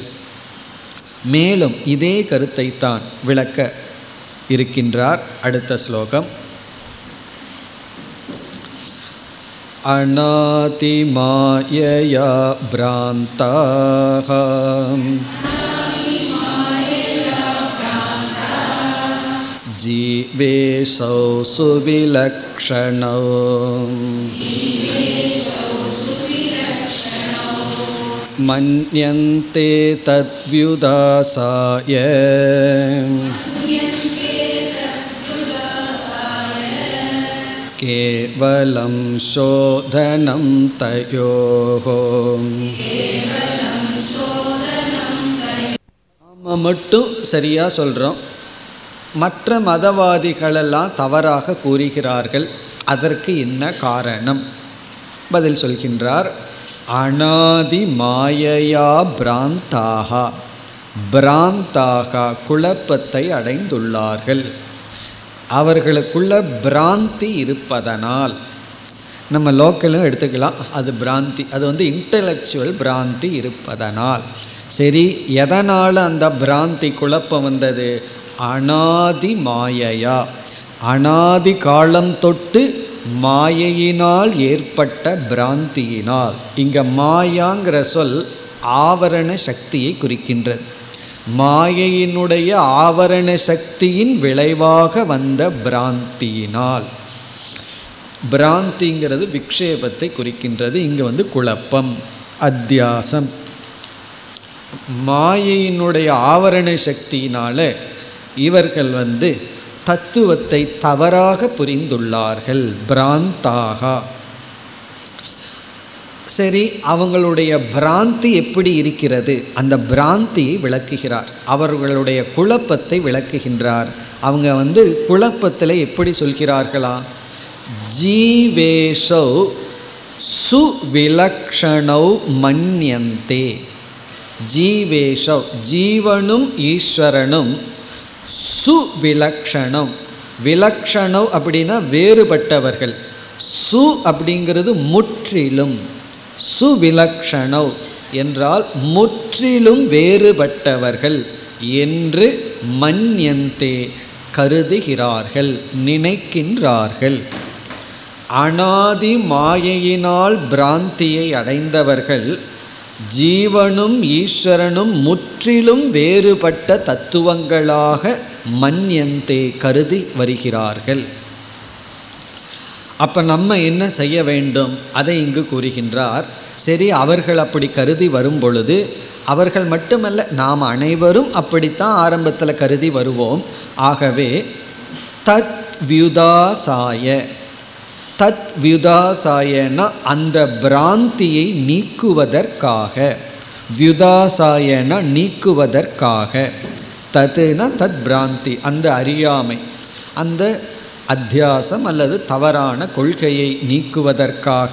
மேலும் இதே கருத்தைத்தான் விளக்க இருக்கின்றார் அடுத்த ஸ்லோகம் अनातिमायया भ्रान्ताः जीवेशौ सुविलक्षणौ मन्यन्ते तद्व्युदासाय केवलं शोधनं तयोः நாம் மட்டும் சரியாக சொல்கிறோம் மற்ற மதவாதிகளெல்லாம் தவறாக கூறுகிறார்கள் அதற்கு என்ன காரணம் பதில் சொல்கின்றார் அனாதி மாயையா பிராந்தாகா பிராந்தாகா குழப்பத்தை அடைந்துள்ளார்கள் அவர்களுக்குள்ள பிராந்தி இருப்பதனால் நம்ம லோக்கலும் எடுத்துக்கலாம் அது பிராந்தி அது வந்து இன்டலெக்சுவல் பிராந்தி இருப்பதனால் சரி எதனால் அந்த பிராந்தி குழப்பம் வந்தது அனாதி மாயையா அனாதி காலம் தொட்டு மாயையினால் ஏற்பட்ட பிராந்தியினால் இங்கே மாயாங்கிற சொல் ஆவரண சக்தியை குறிக்கின்றது மாயையினுடைய ஆவரண சக்தியின் விளைவாக வந்த பிராந்தியினால் பிராந்திங்கிறது விக்ஷேபத்தை குறிக்கின்றது இங்கே வந்து குழப்பம் அத்தியாசம் மாயையினுடைய ஆவரண சக்தியினால இவர்கள் வந்து தத்துவத்தை தவறாக புரிந்துள்ளார்கள் பிராந்தாகா சரி அவங்களுடைய பிராந்தி எப்படி இருக்கிறது அந்த பிராந்தியை விளக்குகிறார் அவர்களுடைய குழப்பத்தை விளக்குகின்றார் அவங்க வந்து குழப்பத்தில் எப்படி சொல்கிறார்களா ஜீவேஷௌ சுவிலக்ஷணௌ மன்யந்தே ஜீவேஷௌ ஜீவனும் ஈஸ்வரனும் சுவிலக்ஷணம் விலக்ஷணம் அப்படின்னா வேறுபட்டவர்கள் சு அப்படிங்கிறது முற்றிலும் சுவிலக்ஷணவ் என்றால் முற்றிலும் வேறுபட்டவர்கள் என்று மன்யந்தே கருதுகிறார்கள் நினைக்கின்றார்கள் அனாதி மாயையினால் பிராந்தியை அடைந்தவர்கள் ஜீவனும் ஈஸ்வரனும் முற்றிலும் வேறுபட்ட தத்துவங்களாக மன்யந்தே கருதி வருகிறார்கள் அப்போ நம்ம என்ன செய்ய வேண்டும் அதை இங்கு கூறுகின்றார் சரி அவர்கள் அப்படி கருதி வரும் பொழுது அவர்கள் மட்டுமல்ல நாம் அனைவரும் அப்படித்தான் ஆரம்பத்தில் கருதி வருவோம் ஆகவே தத் வியுதாசாய தத் வியுதாசாயன அந்த பிராந்தியை நீக்குவதற்காக வியுதாசாயன நீக்குவதற்காக தத்துனா தத் பிராந்தி அந்த அறியாமை அந்த அத்தியாசம் அல்லது தவறான கொள்கையை நீக்குவதற்காக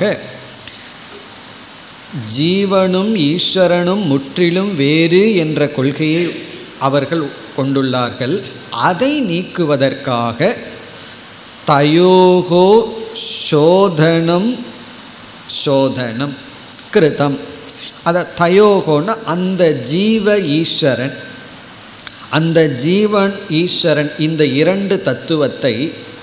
ஜீவனும் ஈஸ்வரனும் முற்றிலும் வேறு என்ற கொள்கையை அவர்கள் கொண்டுள்ளார்கள் அதை நீக்குவதற்காக தயோகோ சோதனம் சோதனம் கிருதம் அத தயோகோன்னா அந்த ஜீவ ஈஸ்வரன் அந்த ஜீவன் ஈஸ்வரன் இந்த இரண்டு தத்துவத்தை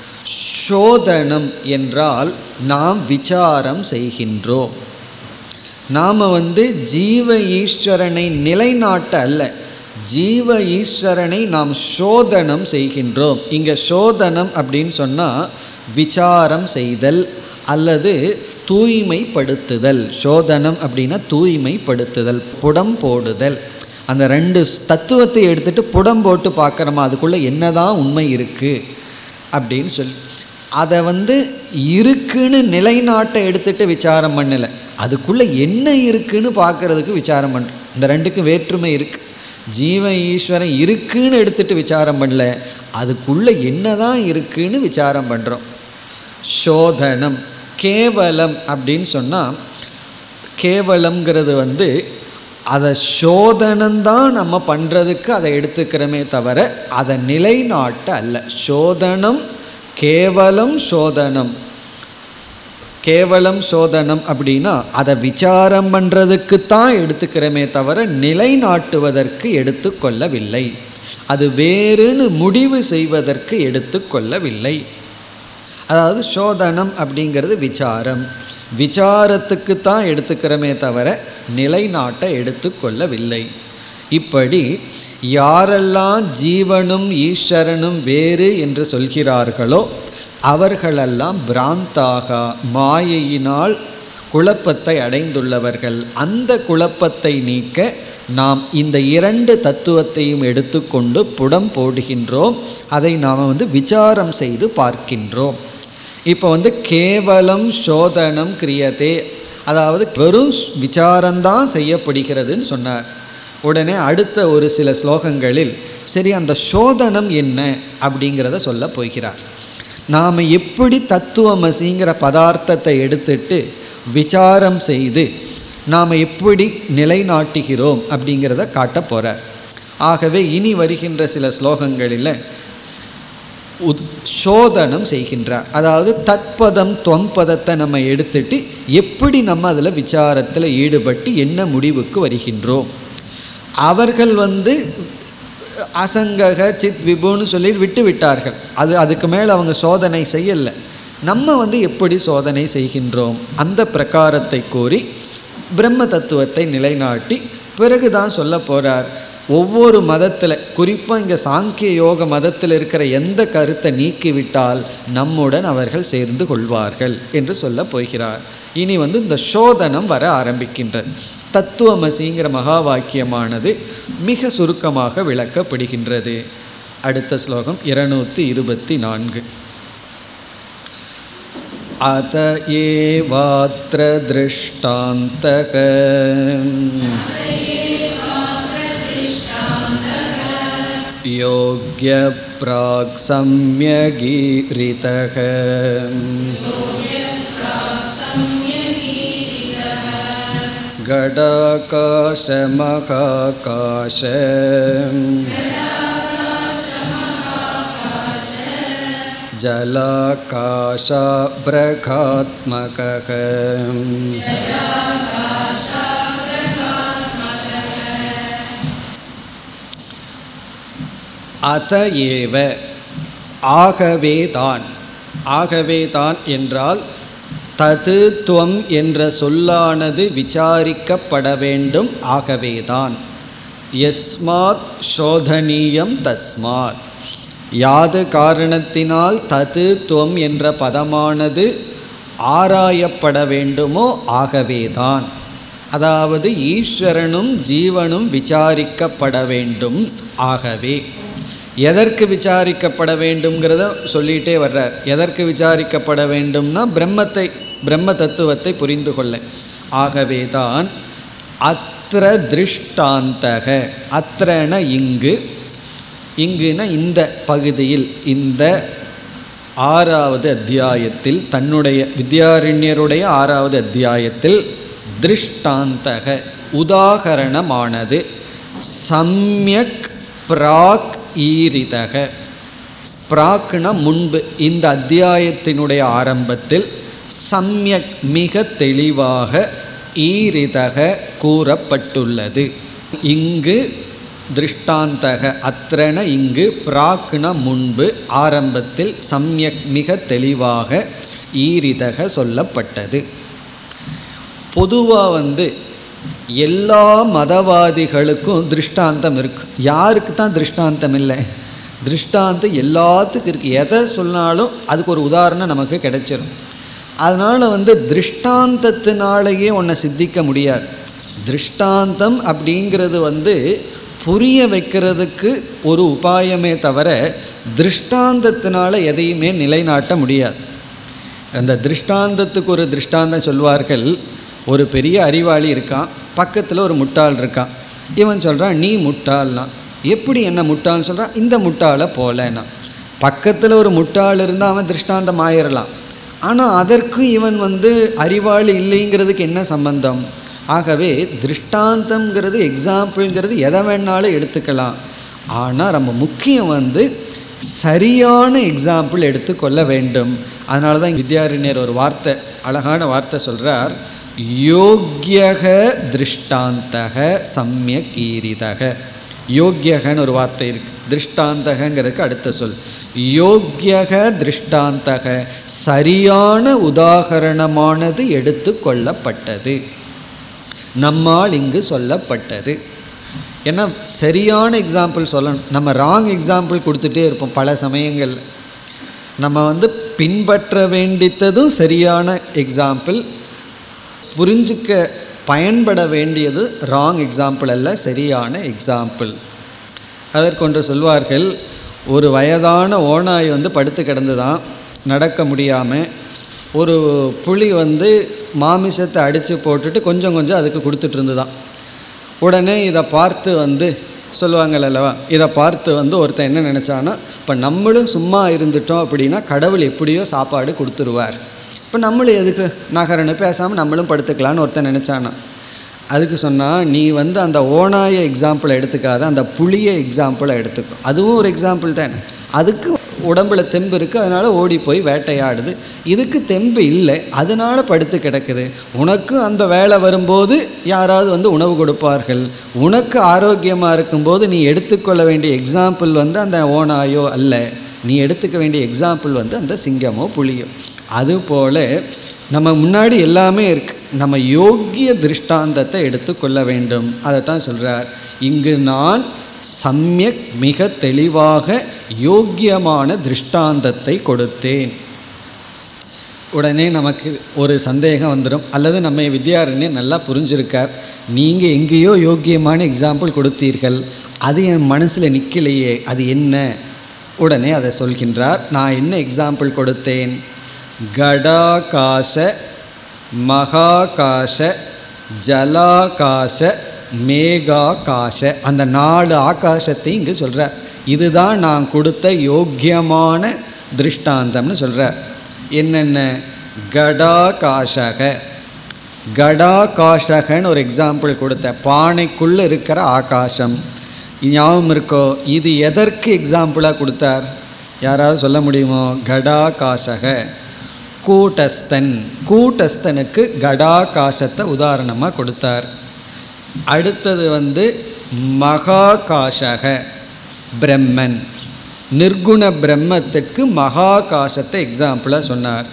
சோதனம் என்றால் நாம் விசாரம் செய்கின்றோம் நாம் வந்து ஜீவ ஈஸ்வரனை நிலைநாட்ட அல்ல ஜீவ ஈஸ்வரனை நாம் சோதனம் செய்கின்றோம் இங்கே சோதனம் அப்படின்னு சொன்னால் விசாரம் செய்தல் அல்லது தூய்மைப்படுத்துதல் சோதனம் அப்படின்னா தூய்மைப்படுத்துதல் புடம் போடுதல் அந்த ரெண்டு தத்துவத்தை எடுத்துட்டு புடம் போட்டு பார்க்குறோமா அதுக்குள்ளே என்னதான் உண்மை இருக்குது அப்படின்னு சொல்லி அதை வந்து இருக்குன்னு நிலைநாட்டை எடுத்துட்டு விசாரம் பண்ணலை அதுக்குள்ளே என்ன இருக்குன்னு பார்க்கறதுக்கு விசாரம் பண்ணுறோம் இந்த ரெண்டுக்கும் வேற்றுமை இருக்குது ஜீவ ஈஸ்வரன் இருக்குன்னு எடுத்துட்டு விசாரம் பண்ணல அதுக்குள்ளே என்னதான் இருக்குன்னு விசாரம் பண்ணுறோம் சோதனம் கேவலம் அப்படின்னு சொன்னால் கேவலம்ங்கிறது வந்து அதை சோதனம்தான் நம்ம பண்ணுறதுக்கு அதை எடுத்துக்கிறோமே தவிர அதை நிலைநாட்ட அல்ல சோதனம் கேவலம் சோதனம் கேவலம் சோதனம் அப்படின்னா அதை விசாரம் பண்ணுறதுக்கு தான் எடுத்துக்கிறோமே தவிர நிலைநாட்டுவதற்கு எடுத்துக்கொள்ளவில்லை அது வேறுன்னு முடிவு செய்வதற்கு எடுத்துக்கொள்ளவில்லை அதாவது சோதனம் அப்படிங்கிறது விசாரம் விசாரத்துக்கு தான் எடுத்துக்கிறோமே தவிர நிலைநாட்ட எடுத்துக்கொள்ளவில்லை இப்படி யாரெல்லாம் ஜீவனும் ஈஸ்வரனும் வேறு என்று சொல்கிறார்களோ அவர்களெல்லாம் பிராந்தாக மாயையினால் குழப்பத்தை அடைந்துள்ளவர்கள் அந்த குழப்பத்தை நீக்க நாம் இந்த இரண்டு தத்துவத்தையும் எடுத்துக்கொண்டு புடம் போடுகின்றோம் அதை நாம் வந்து விசாரம் செய்து பார்க்கின்றோம் இப்போ வந்து கேவலம் சோதனம் கிரியதே அதாவது வெறும் விசாரம்தான் செய்யப்படுகிறதுன்னு சொன்னார் உடனே அடுத்த ஒரு சில ஸ்லோகங்களில் சரி அந்த சோதனம் என்ன அப்படிங்கிறத சொல்ல போகிறார் நாம் எப்படி தத்துவமசிங்கிற பதார்த்தத்தை எடுத்துட்டு விசாரம் செய்து நாம் எப்படி நிலைநாட்டுகிறோம் அப்படிங்கிறத காட்ட போகிறார் ஆகவே இனி வருகின்ற சில ஸ்லோகங்களில் உத் சோதனம் செய்கின்றார் அதாவது தத்பதம் தொம்பதத்தை நம்ம எடுத்துட்டு எப்படி நம்ம அதில் விசாரத்தில் ஈடுபட்டு என்ன முடிவுக்கு வருகின்றோம் அவர்கள் வந்து அசங்கக சித் விபுன்னு சொல்லி விட்டு விட்டார்கள் அது அதுக்கு மேலே அவங்க சோதனை செய்யலை நம்ம வந்து எப்படி சோதனை செய்கின்றோம் அந்த பிரகாரத்தை கூறி பிரம்ம தத்துவத்தை நிலைநாட்டி பிறகு தான் சொல்ல போகிறார் ஒவ்வொரு மதத்தில் குறிப்பாக இங்கே சாங்கிய யோக மதத்தில் இருக்கிற எந்த கருத்தை நீக்கிவிட்டால் நம்முடன் அவர்கள் சேர்ந்து கொள்வார்கள் என்று சொல்ல போகிறார் இனி வந்து இந்த சோதனம் வர ஆரம்பிக்கின்றது தத்துவமசிங்கிற மகா வாக்கியமானது மிக சுருக்கமாக விளக்கப்படுகின்றது அடுத்த ஸ்லோகம் இருநூற்றி இருபத்தி நான்கு अत एवात्र दृष्टान्तक योग्यप्राक्सम्यगीरितः गडाकाशमहाकाश जलाकाशाभ्रगात्मकः அத ஏவ ஆகவேதான் ஆகவேதான் என்றால் தது துவம் என்ற சொல்லானது விசாரிக்கப்பட வேண்டும் ஆகவேதான் எஸ்மாத் சோதனீயம் தஸ்மாத் யாது காரணத்தினால் தது துவம் என்ற பதமானது ஆராயப்பட வேண்டுமோ ஆகவேதான் அதாவது ஈஸ்வரனும் ஜீவனும் விசாரிக்கப்பட வேண்டும் ஆகவே எதற்கு விசாரிக்கப்பட வேண்டும்ங்கிறத சொல்லிகிட்டே வர்றார் எதற்கு விசாரிக்கப்பட வேண்டும்னா பிரம்மத்தை பிரம்ம தத்துவத்தை புரிந்து கொள்ள ஆகவே தான் அத்திர திருஷ்டாந்தக அத்திரன இங்கு இங்குன இந்த பகுதியில் இந்த ஆறாவது அத்தியாயத்தில் தன்னுடைய வித்யாரண்யருடைய ஆறாவது அத்தியாயத்தில் திருஷ்டாந்தக உதாகரணமானது சம்யக் பிராக் ஈரிதக பிராக்னா முன்பு இந்த அத்தியாயத்தினுடைய ஆரம்பத்தில் சம்யக் மிக தெளிவாக ஈரிதக கூறப்பட்டுள்ளது இங்கு திருஷ்டாந்தக அத்திரன இங்கு பிராக்ன முன்பு ஆரம்பத்தில் சம்யக் மிக தெளிவாக ஈரிதக சொல்லப்பட்டது பொதுவாக வந்து எல்லா மதவாதிகளுக்கும் திருஷ்டாந்தம் இருக்கு யாருக்கு தான் திருஷ்டாந்தம் இல்லை திருஷ்டாந்தம் எல்லாத்துக்கும் இருக்குது எதை சொன்னாலும் அதுக்கு ஒரு உதாரணம் நமக்கு கிடைச்சிரும் அதனால் வந்து திருஷ்டாந்தத்தினாலேயே ஒன்றை சித்திக்க முடியாது திருஷ்டாந்தம் அப்படிங்கிறது வந்து புரிய வைக்கிறதுக்கு ஒரு உபாயமே தவிர திருஷ்டாந்தத்தினால எதையுமே நிலைநாட்ட முடியாது அந்த திருஷ்டாந்தத்துக்கு ஒரு திருஷ்டாந்தம் சொல்வார்கள் ஒரு பெரிய அறிவாளி இருக்கான் பக்கத்தில் ஒரு முட்டாள் இருக்கான் இவன் சொல்கிறான் நீ முட்டாள்னா எப்படி என்ன முட்டாள்னு சொல்கிறான் இந்த முட்டாளை போலன்னா பக்கத்தில் ஒரு முட்டாள் இருந்தால் அவன் திருஷ்டாந்தம் ஆயிரலாம் ஆனால் அதற்கு இவன் வந்து அறிவாளி இல்லைங்கிறதுக்கு என்ன சம்பந்தம் ஆகவே திருஷ்டாந்தம்ங்கிறது எக்ஸாம்பிள்ங்கிறது எதை வேணாலும் எடுத்துக்கலாம் ஆனால் நம்ம முக்கியம் வந்து சரியான எக்ஸாம்பிள் எடுத்துக்கொள்ள வேண்டும் அதனால தான் வித்யாரண்யர் ஒரு வார்த்தை அழகான வார்த்தை சொல்கிறார் யோக்கியக திருஷ்டாந்தக சமயக் ஈரிதக யோக்கியகன்னு ஒரு வார்த்தை இருக்கு திருஷ்டாந்தகங்கிறதுக்கு அடுத்த சொல் யோக்கியக திருஷ்டாந்தக சரியான உதாகரணமானது எடுத்துக்கொள்ளப்பட்டது நம்மால் இங்கு சொல்லப்பட்டது ஏன்னா சரியான எக்ஸாம்பிள் சொல்லணும் நம்ம ராங் எக்ஸாம்பிள் கொடுத்துட்டே இருப்போம் பல சமயங்கள் நம்ம வந்து பின்பற்ற வேண்டித்ததும் சரியான எக்ஸாம்பிள் புரிஞ்சுக்க பயன்பட வேண்டியது ராங் எக்ஸாம்பிள் அல்ல சரியான எக்ஸாம்பிள் அதற்கொன்று சொல்வார்கள் ஒரு வயதான ஓனாய் வந்து படுத்து கிடந்து தான் நடக்க முடியாமல் ஒரு புலி வந்து மாமிசத்தை அடித்து போட்டுட்டு கொஞ்சம் கொஞ்சம் அதுக்கு கொடுத்துட்டு இருந்துதான் உடனே இதை பார்த்து வந்து சொல்லுவாங்கல்ல அல்லவா இதை பார்த்து வந்து ஒருத்தன் என்ன நினச்சான்னா இப்போ நம்மளும் சும்மா இருந்துட்டோம் அப்படின்னா கடவுள் எப்படியோ சாப்பாடு கொடுத்துருவார் இப்போ நம்மளும் எதுக்கு நகரன்னு பேசாமல் நம்மளும் படுத்துக்கலான்னு ஒருத்தன் நினச்சானா அதுக்கு சொன்னால் நீ வந்து அந்த ஓனாய எக்ஸாம்பிளை எடுத்துக்காத அந்த புளிய எக்ஸாம்பிளை எடுத்துக்கோ அதுவும் ஒரு எக்ஸாம்பிள் தானே அதுக்கு உடம்புல தெம்பு இருக்குது அதனால் ஓடி போய் வேட்டையாடுது இதுக்கு தெம்பு இல்லை அதனால படுத்து கிடக்குது உனக்கு அந்த வேலை வரும்போது யாராவது வந்து உணவு கொடுப்பார்கள் உனக்கு ஆரோக்கியமாக இருக்கும்போது நீ எடுத்துக்கொள்ள வேண்டிய எக்ஸாம்பிள் வந்து அந்த ஓனாயோ அல்ல நீ எடுத்துக்க வேண்டிய எக்ஸாம்பிள் வந்து அந்த சிங்கமோ புலியோ அதுபோல் நம்ம முன்னாடி எல்லாமே இருக்கு நம்ம யோக்கிய திருஷ்டாந்தத்தை எடுத்துக்கொள்ள வேண்டும் அதைத்தான் சொல்கிறார் இங்கு நான் சமயக் மிக தெளிவாக யோக்கியமான திருஷ்டாந்தத்தை கொடுத்தேன் உடனே நமக்கு ஒரு சந்தேகம் வந்துடும் அல்லது நம்ம வித்யாரண்யர் நல்லா புரிஞ்சிருக்கார் நீங்கள் எங்கேயோ யோக்கியமான எக்ஸாம்பிள் கொடுத்தீர்கள் அது என் மனசில் நிற்கலையே அது என்ன உடனே அதை சொல்கின்றார் நான் என்ன எக்ஸாம்பிள் கொடுத்தேன் கடாகாச மகாகாச ஜலாகாச மேகாகாச அந்த நாலு ஆகாசத்தை இங்கு சொல்கிறார் இதுதான் நான் கொடுத்த யோக்கியமான திருஷ்டாந்தம்னு சொல்கிறார் என்னென்ன கடாகாஷக கடாகாஷகன்னு ஒரு எக்ஸாம்பிள் கொடுத்த பானைக்குள்ளே இருக்கிற ஆகாசம் ஞாபகம் இருக்கோ இது எதற்கு எக்ஸாம்பிளாக கொடுத்தார் யாராவது சொல்ல முடியுமோ கடாகாஷக கூட்டஸ்தன் கூட்டஸ்தனுக்கு கடாகாசத்தை உதாரணமாக கொடுத்தார் அடுத்தது வந்து மகாகாஷக பிரம்மன் நிர்குண பிரம்மத்துக்கு மகாகாசத்தை எக்ஸாம்பிளாக சொன்னார்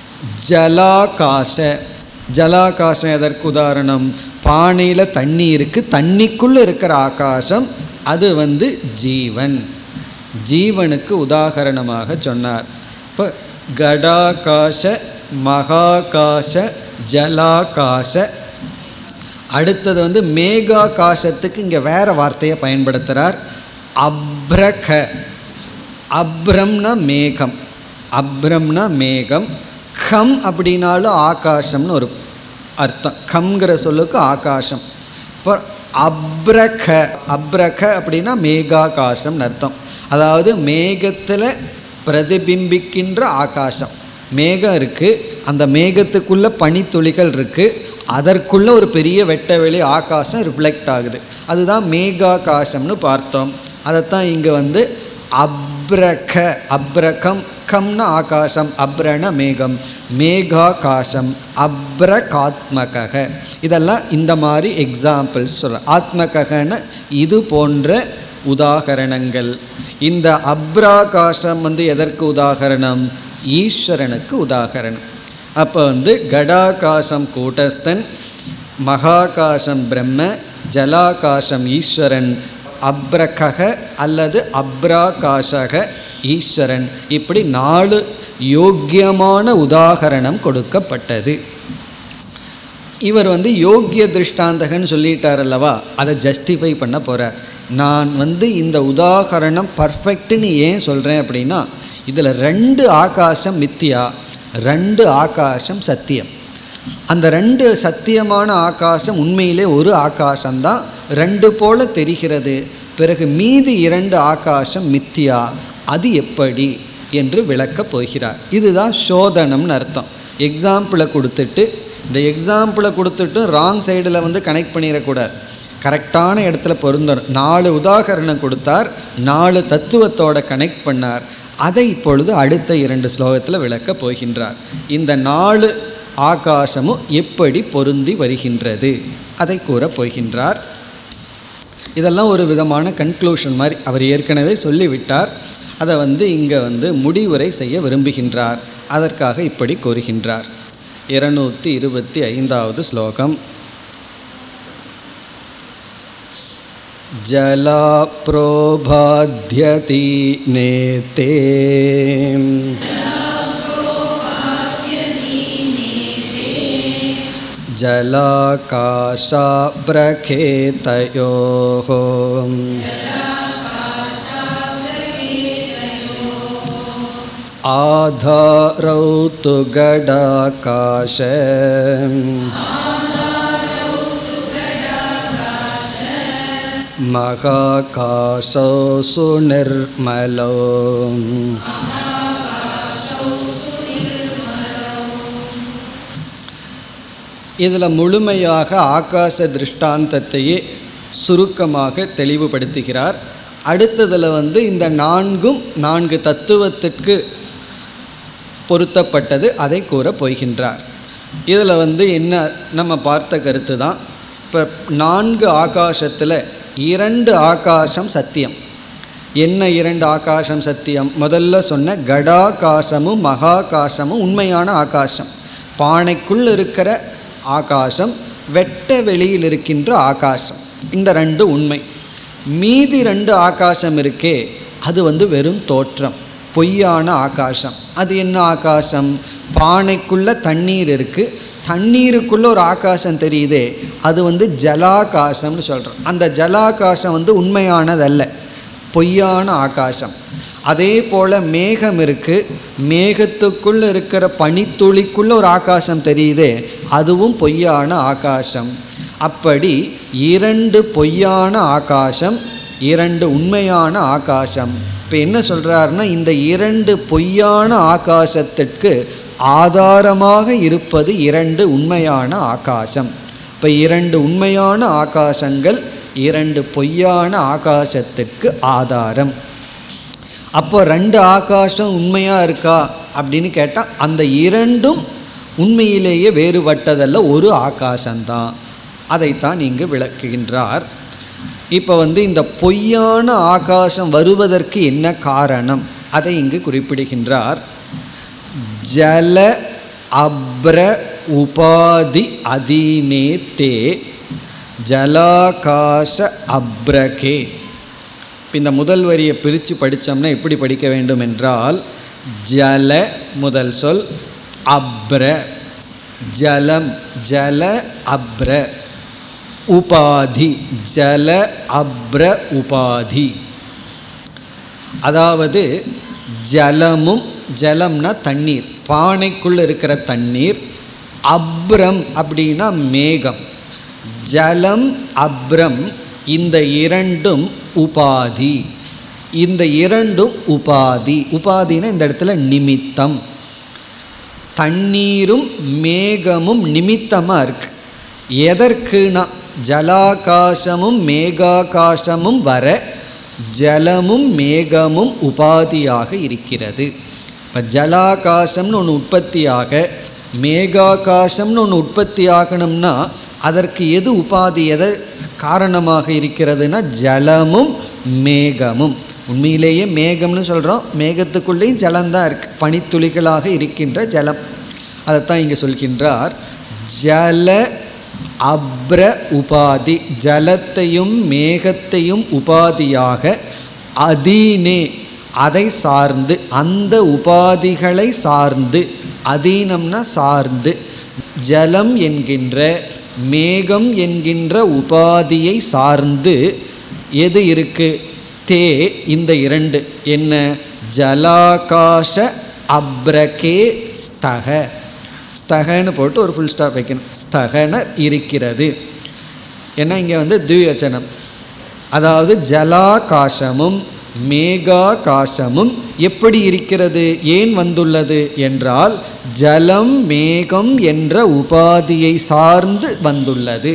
ஜலாகாச ஜலாகாசம் எதற்கு உதாரணம் பானையில் தண்ணி இருக்குது தண்ணிக்குள்ளே இருக்கிற ஆகாசம் அது வந்து ஜீவன் ஜீவனுக்கு உதாகரணமாக சொன்னார் இப்போ கடாகாச மகாகாச ஜலாகாச அடுத்தது வந்து மேகாகாசத்துக்கு இங்கே வேறு வார்த்தையை பயன்படுத்துகிறார் அப்ரக அப்ரம்னா மேகம் அப்ரம்னா மேகம் கம் அப்படின்னாலும் ஆகாசம்னு ஒரு அர்த்தம் கம்ங்கிற சொல்லுக்கு ஆகாசம் இப்போ அப்ரக அப்ரக அப்படின்னா மேகாகாசம்னு அர்த்தம் அதாவது மேகத்தில் பிரதிபிம்பிக்கின்ற ஆகாசம் மேகம் இருக்குது அந்த மேகத்துக்குள்ளே பனித்துளிகள் இருக்குது அதற்குள்ளே ஒரு பெரிய வெட்ட வெளி ஆகாசம் ரிஃப்ளெக்ட் ஆகுது அதுதான் மேகாகாசம்னு பார்த்தோம் அதைத்தான் இங்கே வந்து அப்ரக அப்ரகம் கம்னா ஆகாசம் அப்ரண மேகம் மேகாகாசம் அப்ரகாத்மக இதெல்லாம் இந்த மாதிரி எக்ஸாம்பிள்ஸ் சொல்ல ஆத்மகன்னு இது போன்ற உதாகரணங்கள் இந்த அப்ராகாசம் வந்து எதற்கு உதாகரணம் ஈஸ்வரனுக்கு உதாகரணம் அப்போ வந்து கடாகாசம் கூட்டஸ்தன் மகாகாசம் பிரம்ம ஜலாகாசம் ஈஸ்வரன் அப்ரகக அல்லது அப்ராகாசக ஈஸ்வரன் இப்படி நாலு யோக்கியமான உதாகரணம் கொடுக்கப்பட்டது இவர் வந்து யோக்கிய திருஷ்டாந்தகன்னு சொல்லிட்டார் அல்லவா அதை ஜஸ்டிஃபை பண்ண போகிறார் நான் வந்து இந்த உதாகரணம் பர்ஃபெக்ட்னு ஏன் சொல்கிறேன் அப்படின்னா இதில் ரெண்டு ஆகாசம் மித்தியா ரெண்டு ஆகாசம் சத்தியம் அந்த ரெண்டு சத்தியமான ஆகாசம் உண்மையிலே ஒரு ஆகாசம்தான் ரெண்டு போல தெரிகிறது பிறகு மீதி இரண்டு ஆகாசம் மித்தியா அது எப்படி என்று விளக்கப் போகிறார் இதுதான் சோதனம்னு அர்த்தம் எக்ஸாம்பிளை கொடுத்துட்டு இந்த எக்ஸாம்பிளை கொடுத்துட்டு ராங் சைடில் வந்து கனெக்ட் பண்ணிடக்கூடாது கரெக்டான இடத்துல பொருந்தணும் நாலு உதாகரணம் கொடுத்தார் நாலு தத்துவத்தோட கனெக்ட் பண்ணார் அதை இப்பொழுது அடுத்த இரண்டு ஸ்லோகத்தில் விளக்கப் போகின்றார் இந்த நாலு ஆகாசமும் எப்படி பொருந்தி வருகின்றது அதை கூறப் போகின்றார் இதெல்லாம் ஒரு விதமான கன்க்ளூஷன் மாதிரி அவர் ஏற்கனவே சொல்லிவிட்டார் அதை வந்து இங்கே வந்து முடிவுரை செய்ய விரும்புகின்றார் அதற்காக இப்படி கூறுகின்றார் இருநூற்றி இருபத்தி ஐந்தாவது ஸ்லோகம் जलाप्रोभाध्यति नेते जलाकाशाब्रखेतयोः आधारौ तु गडाकाश महाकाशोऽसु निर्मलो இதில் முழுமையாக ஆகாச திருஷ்டாந்தத்தையே சுருக்கமாக தெளிவுபடுத்துகிறார் அடுத்ததில் வந்து இந்த நான்கும் நான்கு தத்துவத்திற்கு பொருத்தப்பட்டது அதை கூற போகின்றார் இதில் வந்து என்ன நம்ம பார்த்த கருத்து தான் இப்போ நான்கு ஆகாசத்தில் இரண்டு ஆகாசம் சத்தியம் என்ன இரண்டு ஆகாசம் சத்தியம் முதல்ல சொன்ன கடாகாசமும் மகாகாசமும் உண்மையான ஆகாசம் பானைக்குள் இருக்கிற ஆகாசம் வெட்ட வெளியில் இருக்கின்ற ஆகாசம் இந்த ரெண்டு உண்மை மீதி ரெண்டு ஆகாசம் இருக்கே அது வந்து வெறும் தோற்றம் பொய்யான ஆகாசம் அது என்ன ஆகாசம் பானைக்குள்ள தண்ணீர் இருக்குது தண்ணீருக்குள்ள ஒரு ஆகாசம் தெரியுதே அது வந்து ஜலாகாசம்னு சொல்கிறோம் அந்த ஜலாகாசம் வந்து உண்மையானதல்ல பொய்யான ஆகாசம் அதே போல் மேகம் இருக்குது மேகத்துக்குள்ளே இருக்கிற பனித்துளிக்குள்ள ஒரு ஆகாசம் தெரியுதே அதுவும் பொய்யான ஆகாசம் அப்படி இரண்டு பொய்யான ஆகாசம் இரண்டு உண்மையான ஆகாசம் இப்போ என்ன சொல்கிறாருன்னா இந்த இரண்டு பொய்யான ஆகாசத்திற்கு ஆதாரமாக இருப்பது இரண்டு உண்மையான ஆகாசம் இப்போ இரண்டு உண்மையான ஆகாசங்கள் இரண்டு பொய்யான ஆகாசத்திற்கு ஆதாரம் அப்போ ரெண்டு ஆகாசம் உண்மையாக இருக்கா அப்படின்னு கேட்டால் அந்த இரண்டும் உண்மையிலேயே வேறுபட்டதல்ல ஒரு ஆகாசம்தான் அதைத்தான் இங்கு விளக்குகின்றார் இப்போ வந்து இந்த பொய்யான ஆகாசம் வருவதற்கு என்ன காரணம் அதை இங்கு குறிப்பிடுகின்றார் ஜல அப்ர உபாதி அதீனே தே ஜலாகாச அப்ரகே இப்போ இந்த முதல் வரியை பிரித்து படித்தோம்னா எப்படி படிக்க வேண்டும் என்றால் ஜல முதல் சொல் அப்ர ஜலம் ஜல அப்ர உபாதி ஜல அப்ர உபாதி அதாவது ஜலமும் ஜலம்னா தண்ணீர் பானைக்குள்ளே இருக்கிற தண்ணீர் அப்ரம் அப்படின்னா மேகம் ஜலம் அப்ரம் இந்த இரண்டும் உபாதி இந்த இரண்டும் உபாதி உபாதினா இந்த இடத்துல நிமித்தம் தண்ணீரும் மேகமும் நிமித்தமாக இருக்கு எதற்குனா ஜலாகாசமும் மேகாகாசமும் வர ஜலமும் மேகமும் உபாதியாக இருக்கிறது இப்போ ஜலாகாசம்னு ஒன்று உற்பத்தியாக மேகாகாசம்னு ஒன்று உற்பத்தி ஆகணும்னா அதற்கு எது உபாதி எது காரணமாக இருக்கிறதுனா ஜலமும் மேகமும் உண்மையிலேயே மேகம்னு சொல்கிறோம் மேகத்துக்குள்ளேயும் ஜலம்தான் இருக்குது பனித்துளிகளாக இருக்கின்ற ஜலம் அதைத்தான் இங்கே சொல்கின்றார் ஜல அப்ர உபாதி ஜலத்தையும் மேகத்தையும் உபாதியாக அதீனே அதை சார்ந்து அந்த உபாதிகளை சார்ந்து அதீனம்னா சார்ந்து ஜலம் என்கின்ற மேகம் என்கின்ற உபாதியை சார்ந்து எது இருக்கு தே இந்த இரண்டு என்ன ஜலாகாஷ அப்ரகே ஸ்தக ஸ்தகன்னு போட்டு ஒரு ஃபுல் ஸ்டாப் வைக்கணும் ஸ்தகன இருக்கிறது ஏன்னா இங்கே வந்து திவ்யச்சனம் அதாவது ஜலாகாசமும் மேகாகாசமும் எப்படி இருக்கிறது ஏன் வந்துள்ளது என்றால் ஜலம் மேகம் என்ற உபாதியை சார்ந்து வந்துள்ளது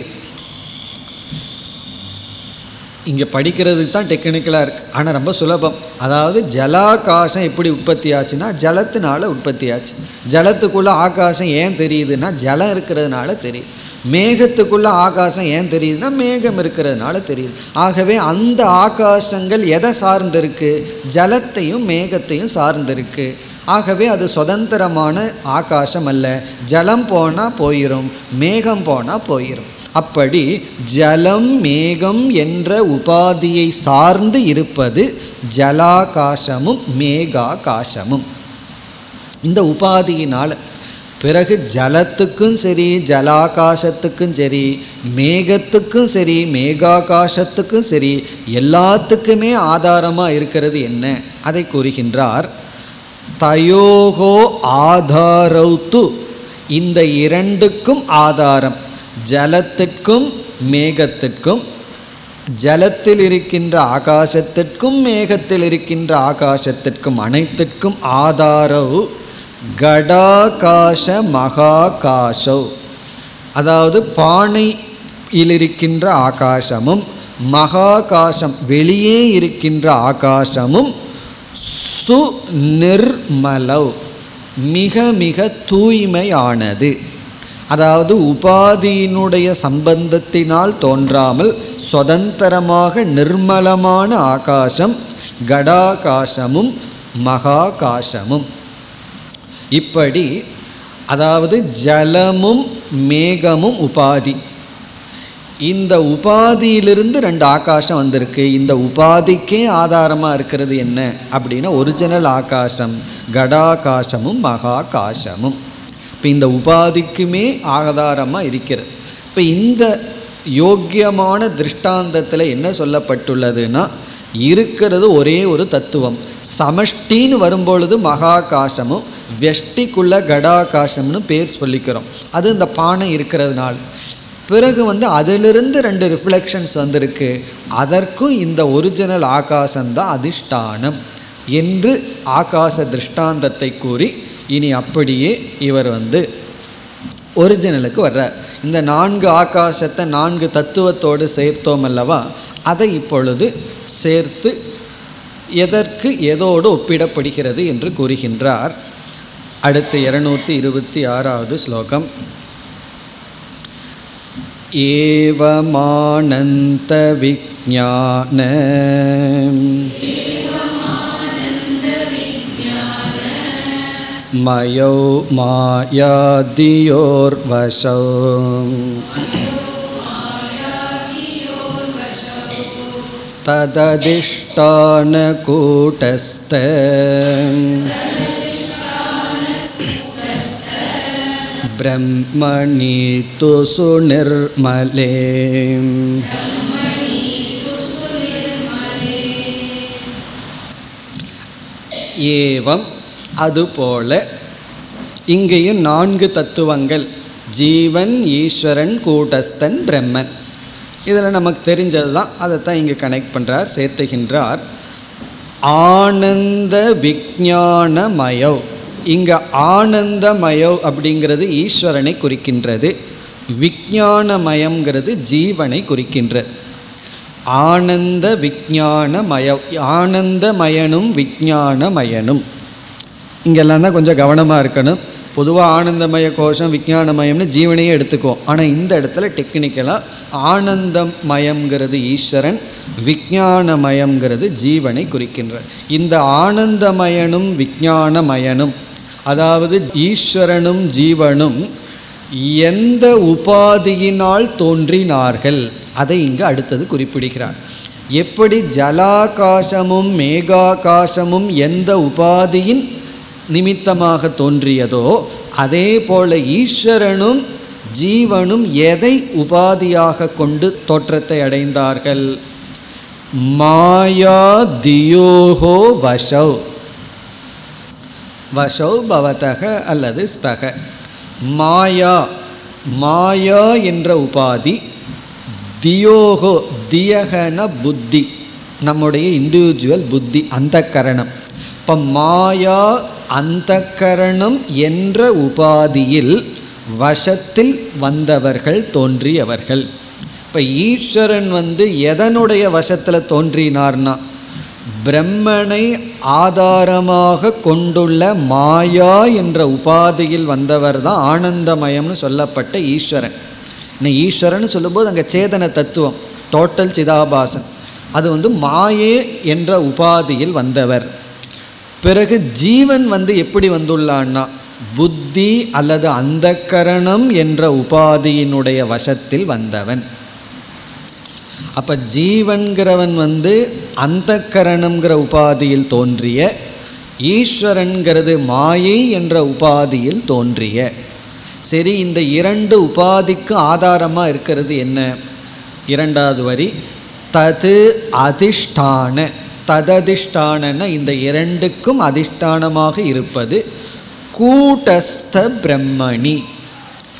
இங்கே படிக்கிறதுக்கு தான் டெக்னிக்கலாக இருக்குது ஆனால் ரொம்ப சுலபம் அதாவது ஜலாகாசம் எப்படி உற்பத்தி ஆச்சுன்னா ஜலத்தினால உற்பத்தி ஆச்சு ஜலத்துக்குள்ளே ஆகாசம் ஏன் தெரியுதுன்னா ஜலம் இருக்கிறதுனால தெரியுது மேகத்துக்குள்ள ஆகாசம் ஏன் தெரியுதுன்னா மேகம் இருக்கிறதுனால தெரியுது ஆகவே அந்த ஆகாசங்கள் எதை சார்ந்திருக்கு ஜலத்தையும் மேகத்தையும் சார்ந்திருக்கு ஆகவே அது சுதந்திரமான ஆகாசம் அல்ல ஜலம் போனால் போயிடும் மேகம் போனால் போயிடும் அப்படி ஜலம் மேகம் என்ற உபாதியை சார்ந்து இருப்பது ஜலாகாசமும் மேகாகாசமும் இந்த உபாதியினால் பிறகு ஜலத்துக்கும் சரி ஜலாகாசத்துக்கும் சரி மேகத்துக்கும் சரி மேகாகாசத்துக்கும் சரி எல்லாத்துக்குமே ஆதாரமாக இருக்கிறது என்ன அதை கூறுகின்றார் தயோகோ ஆதாரௌத்து இந்த இரண்டுக்கும் ஆதாரம் ஜலத்திற்கும் மேகத்திற்கும் ஜலத்தில் இருக்கின்ற ஆகாசத்திற்கும் மேகத்தில் இருக்கின்ற ஆகாசத்திற்கும் அனைத்திற்கும் ஆதாரவு கடாகாச மகாகாசோ அதாவது பானையில் இருக்கின்ற ஆகாசமும் மகாகாசம் வெளியே இருக்கின்ற ஆகாசமும் சு நிர்மலவ் மிக மிக தூய்மையானது அதாவது உபாதியினுடைய சம்பந்தத்தினால் தோன்றாமல் சுதந்திரமாக நிர்மலமான ஆகாசம் கடாகாசமும் மகாகாசமும் இப்படி அதாவது ஜலமும் மேகமும் உபாதி இந்த உபாதியிலிருந்து ரெண்டு ஆகாசம் வந்திருக்கு இந்த உபாதிக்கே ஆதாரமாக இருக்கிறது என்ன அப்படின்னா ஒரிஜினல் ஆகாசம் கடாகாசமும் மகாகாசமும் இப்போ இந்த உபாதிக்குமே ஆதாரமாக இருக்கிறது இப்போ இந்த யோக்கியமான திருஷ்டாந்தத்தில் என்ன சொல்லப்பட்டுள்ளதுன்னா இருக்கிறது ஒரே ஒரு தத்துவம் சமஷ்டின்னு வரும்பொழுது மகாகாசமும் வெஷ்டிக்குள்ள கடாகாசம்னு பேர் சொல்லிக்கிறோம் அது இந்த பானை இருக்கிறதுனால பிறகு வந்து அதிலிருந்து ரெண்டு ரிஃப்ளெக்ஷன்ஸ் வந்திருக்கு அதற்கும் இந்த ஒரிஜினல் ஆகாசம்தான் அதிஷ்டானம் என்று ஆகாச திருஷ்டாந்தத்தை கூறி இனி அப்படியே இவர் வந்து ஒரிஜினலுக்கு வர்றார் இந்த நான்கு ஆகாசத்தை நான்கு தத்துவத்தோடு சேர்த்தோம் அல்லவா அதை இப்பொழுது சேர்த்து எதற்கு எதோடு ஒப்பிடப்படுகிறது என்று கூறுகின்றார் அடுத்து இருநூற்றி இருபத்தி ஆறாவது ஸ்லோகம் एवमानन्तविज्ञान मयो मायादियोर्वशौ तदधिष्ठानकूटस्थ ब्रह्मणि तु सुनिर्मले ஏவம் அதுபோல இங்கேயும் நான்கு தத்துவங்கள் ஜீவன் ஈஸ்வரன் கூட்டஸ்தன் பிரம்மன் இதில் நமக்கு தெரிஞ்சது தான் அதைத்தான் இங்கே கனெக்ட் பண்ணுறார் சேர்த்துகின்றார் ஆனந்த விஞ்ஞானமயோ இங்கே ஆனந்தமயோ அப்படிங்கிறது ஈஸ்வரனை குறிக்கின்றது விஞ்ஞானமயம்ங்கிறது ஜீவனை குறிக்கின்றது ஆனந்த விஞ்ஞானமய ஆனந்தமயனும் விஞ்ஞானமயனும் இங்கெல்லாம் தான் கொஞ்சம் கவனமாக இருக்கணும் பொதுவாக ஆனந்தமய கோஷம் விஞ்ஞானமயம்னு ஜீவனையே எடுத்துக்குவோம் ஆனால் இந்த இடத்துல டெக்னிக்கலாக ஆனந்தமயம்ங்கிறது ஈஸ்வரன் விஞ்ஞானமயம்ங்கிறது ஜீவனை குறிக்கின்றது இந்த ஆனந்தமயனும் விஞ்ஞானமயனும் அதாவது ஈஸ்வரனும் ஜீவனும் எந்த உபாதியினால் தோன்றினார்கள் அதை இங்கு அடுத்தது குறிப்பிடுகிறார் எப்படி ஜலாகாசமும் மேகாகாசமும் எந்த உபாதியின் நிமித்தமாக தோன்றியதோ அதே போல ஈஸ்வரனும் ஜீவனும் எதை உபாதியாக கொண்டு தோற்றத்தை அடைந்தார்கள் மாயா தியோகோ வசவ் வசௌ பவதக அல்லது ஸ்தக மாயா மாயா என்ற உபாதி தியோகோ தியகன புத்தி நம்முடைய இண்டிவிஜுவல் புத்தி அந்த கரணம் இப்போ மாயா அந்த கரணம் என்ற உபாதியில் வசத்தில் வந்தவர்கள் தோன்றியவர்கள் இப்போ ஈஸ்வரன் வந்து எதனுடைய வசத்தில் தோன்றினார்னா பிரம்மனை ஆதாரமாக கொண்டுள்ள மாயா என்ற உபாதியில் வந்தவர் தான் ஆனந்தமயம்னு சொல்லப்பட்ட ஈஸ்வரன் இன்னும் ஈஸ்வரன் சொல்லும்போது அங்கே சேதன தத்துவம் டோட்டல் சிதாபாசன் அது வந்து மாயே என்ற உபாதியில் வந்தவர் பிறகு ஜீவன் வந்து எப்படி வந்துள்ளான்னா புத்தி அல்லது அந்தக்கரணம் என்ற உபாதியினுடைய வசத்தில் வந்தவன் அப்போ ஜீவன்கிறவன் வந்து அந்தக்கரணம்ங்கிற உபாதியில் தோன்றிய ஈஸ்வரன்கிறது மாயை என்ற உபாதியில் தோன்றிய சரி இந்த இரண்டு உபாதிக்கு ஆதாரமாக இருக்கிறது என்ன இரண்டாவது வரி தது அதிஷ்டான தததிஷ்டானன இந்த இரண்டுக்கும் அதிஷ்டானமாக இருப்பது கூட்டஸ்த பிரம்மணி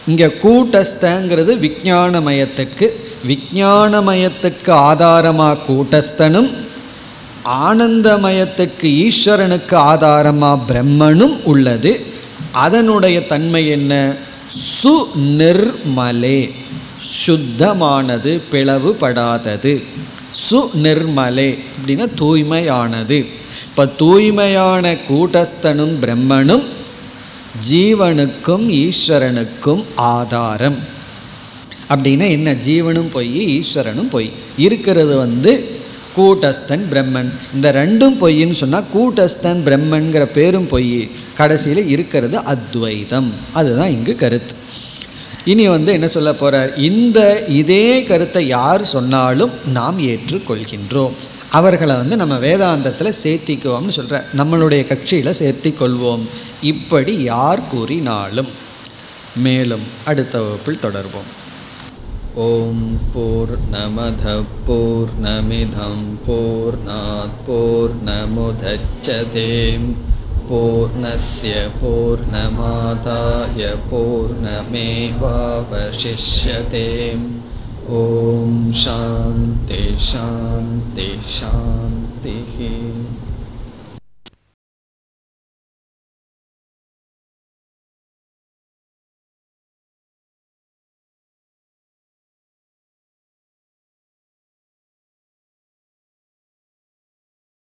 இங்கே கூட்டஸ்தங்கிறது விஞ்ஞானமயத்துக்கு விஞ்ஞானமயத்துக்கு ஆதாரமாக கூட்டஸ்தனும் ஆனந்தமயத்துக்கு ஈஸ்வரனுக்கு ஆதாரமாக பிரம்மனும் உள்ளது அதனுடைய தன்மை என்ன சுநிர்மலே சுத்தமானது பிளவுபடாதது சுநிர்மலே அப்படின்னா தூய்மையானது இப்போ தூய்மையான கூட்டஸ்தனும் பிரம்மனும் ஜீவனுக்கும் ஈஸ்வரனுக்கும் ஆதாரம் அப்படின்னா என்ன ஜீவனும் பொய் ஈஸ்வரனும் பொய் இருக்கிறது வந்து கூட்டஸ்தன் பிரம்மன் இந்த ரெண்டும் பொய்ன்னு சொன்னால் கூட்டஸ்தன் பிரம்மன்கிற பேரும் பொய் கடைசியில் இருக்கிறது அத்வைதம் அதுதான் இங்கு கருத்து இனி வந்து என்ன சொல்ல போகிறார் இந்த இதே கருத்தை யார் சொன்னாலும் நாம் ஏற்றுக்கொள்கின்றோம் அவர்களை வந்து நம்ம வேதாந்தத்தில் சேர்த்திக்குவோம்னு சொல்கிறார் நம்மளுடைய கட்சியில் சேர்த்தி கொள்வோம் இப்படி யார் கூறினாலும் மேலும் அடுத்த வகுப்பில் தொடர்வோம் ॐ पूर्णमधः पूर्णमिधं पूर्णात् पूर्णमुदच्छते पूर्णस्य पूर्णमादाय पूर्णमेवावशिष्यते ॐ शान्ति शान्ति शान्तिः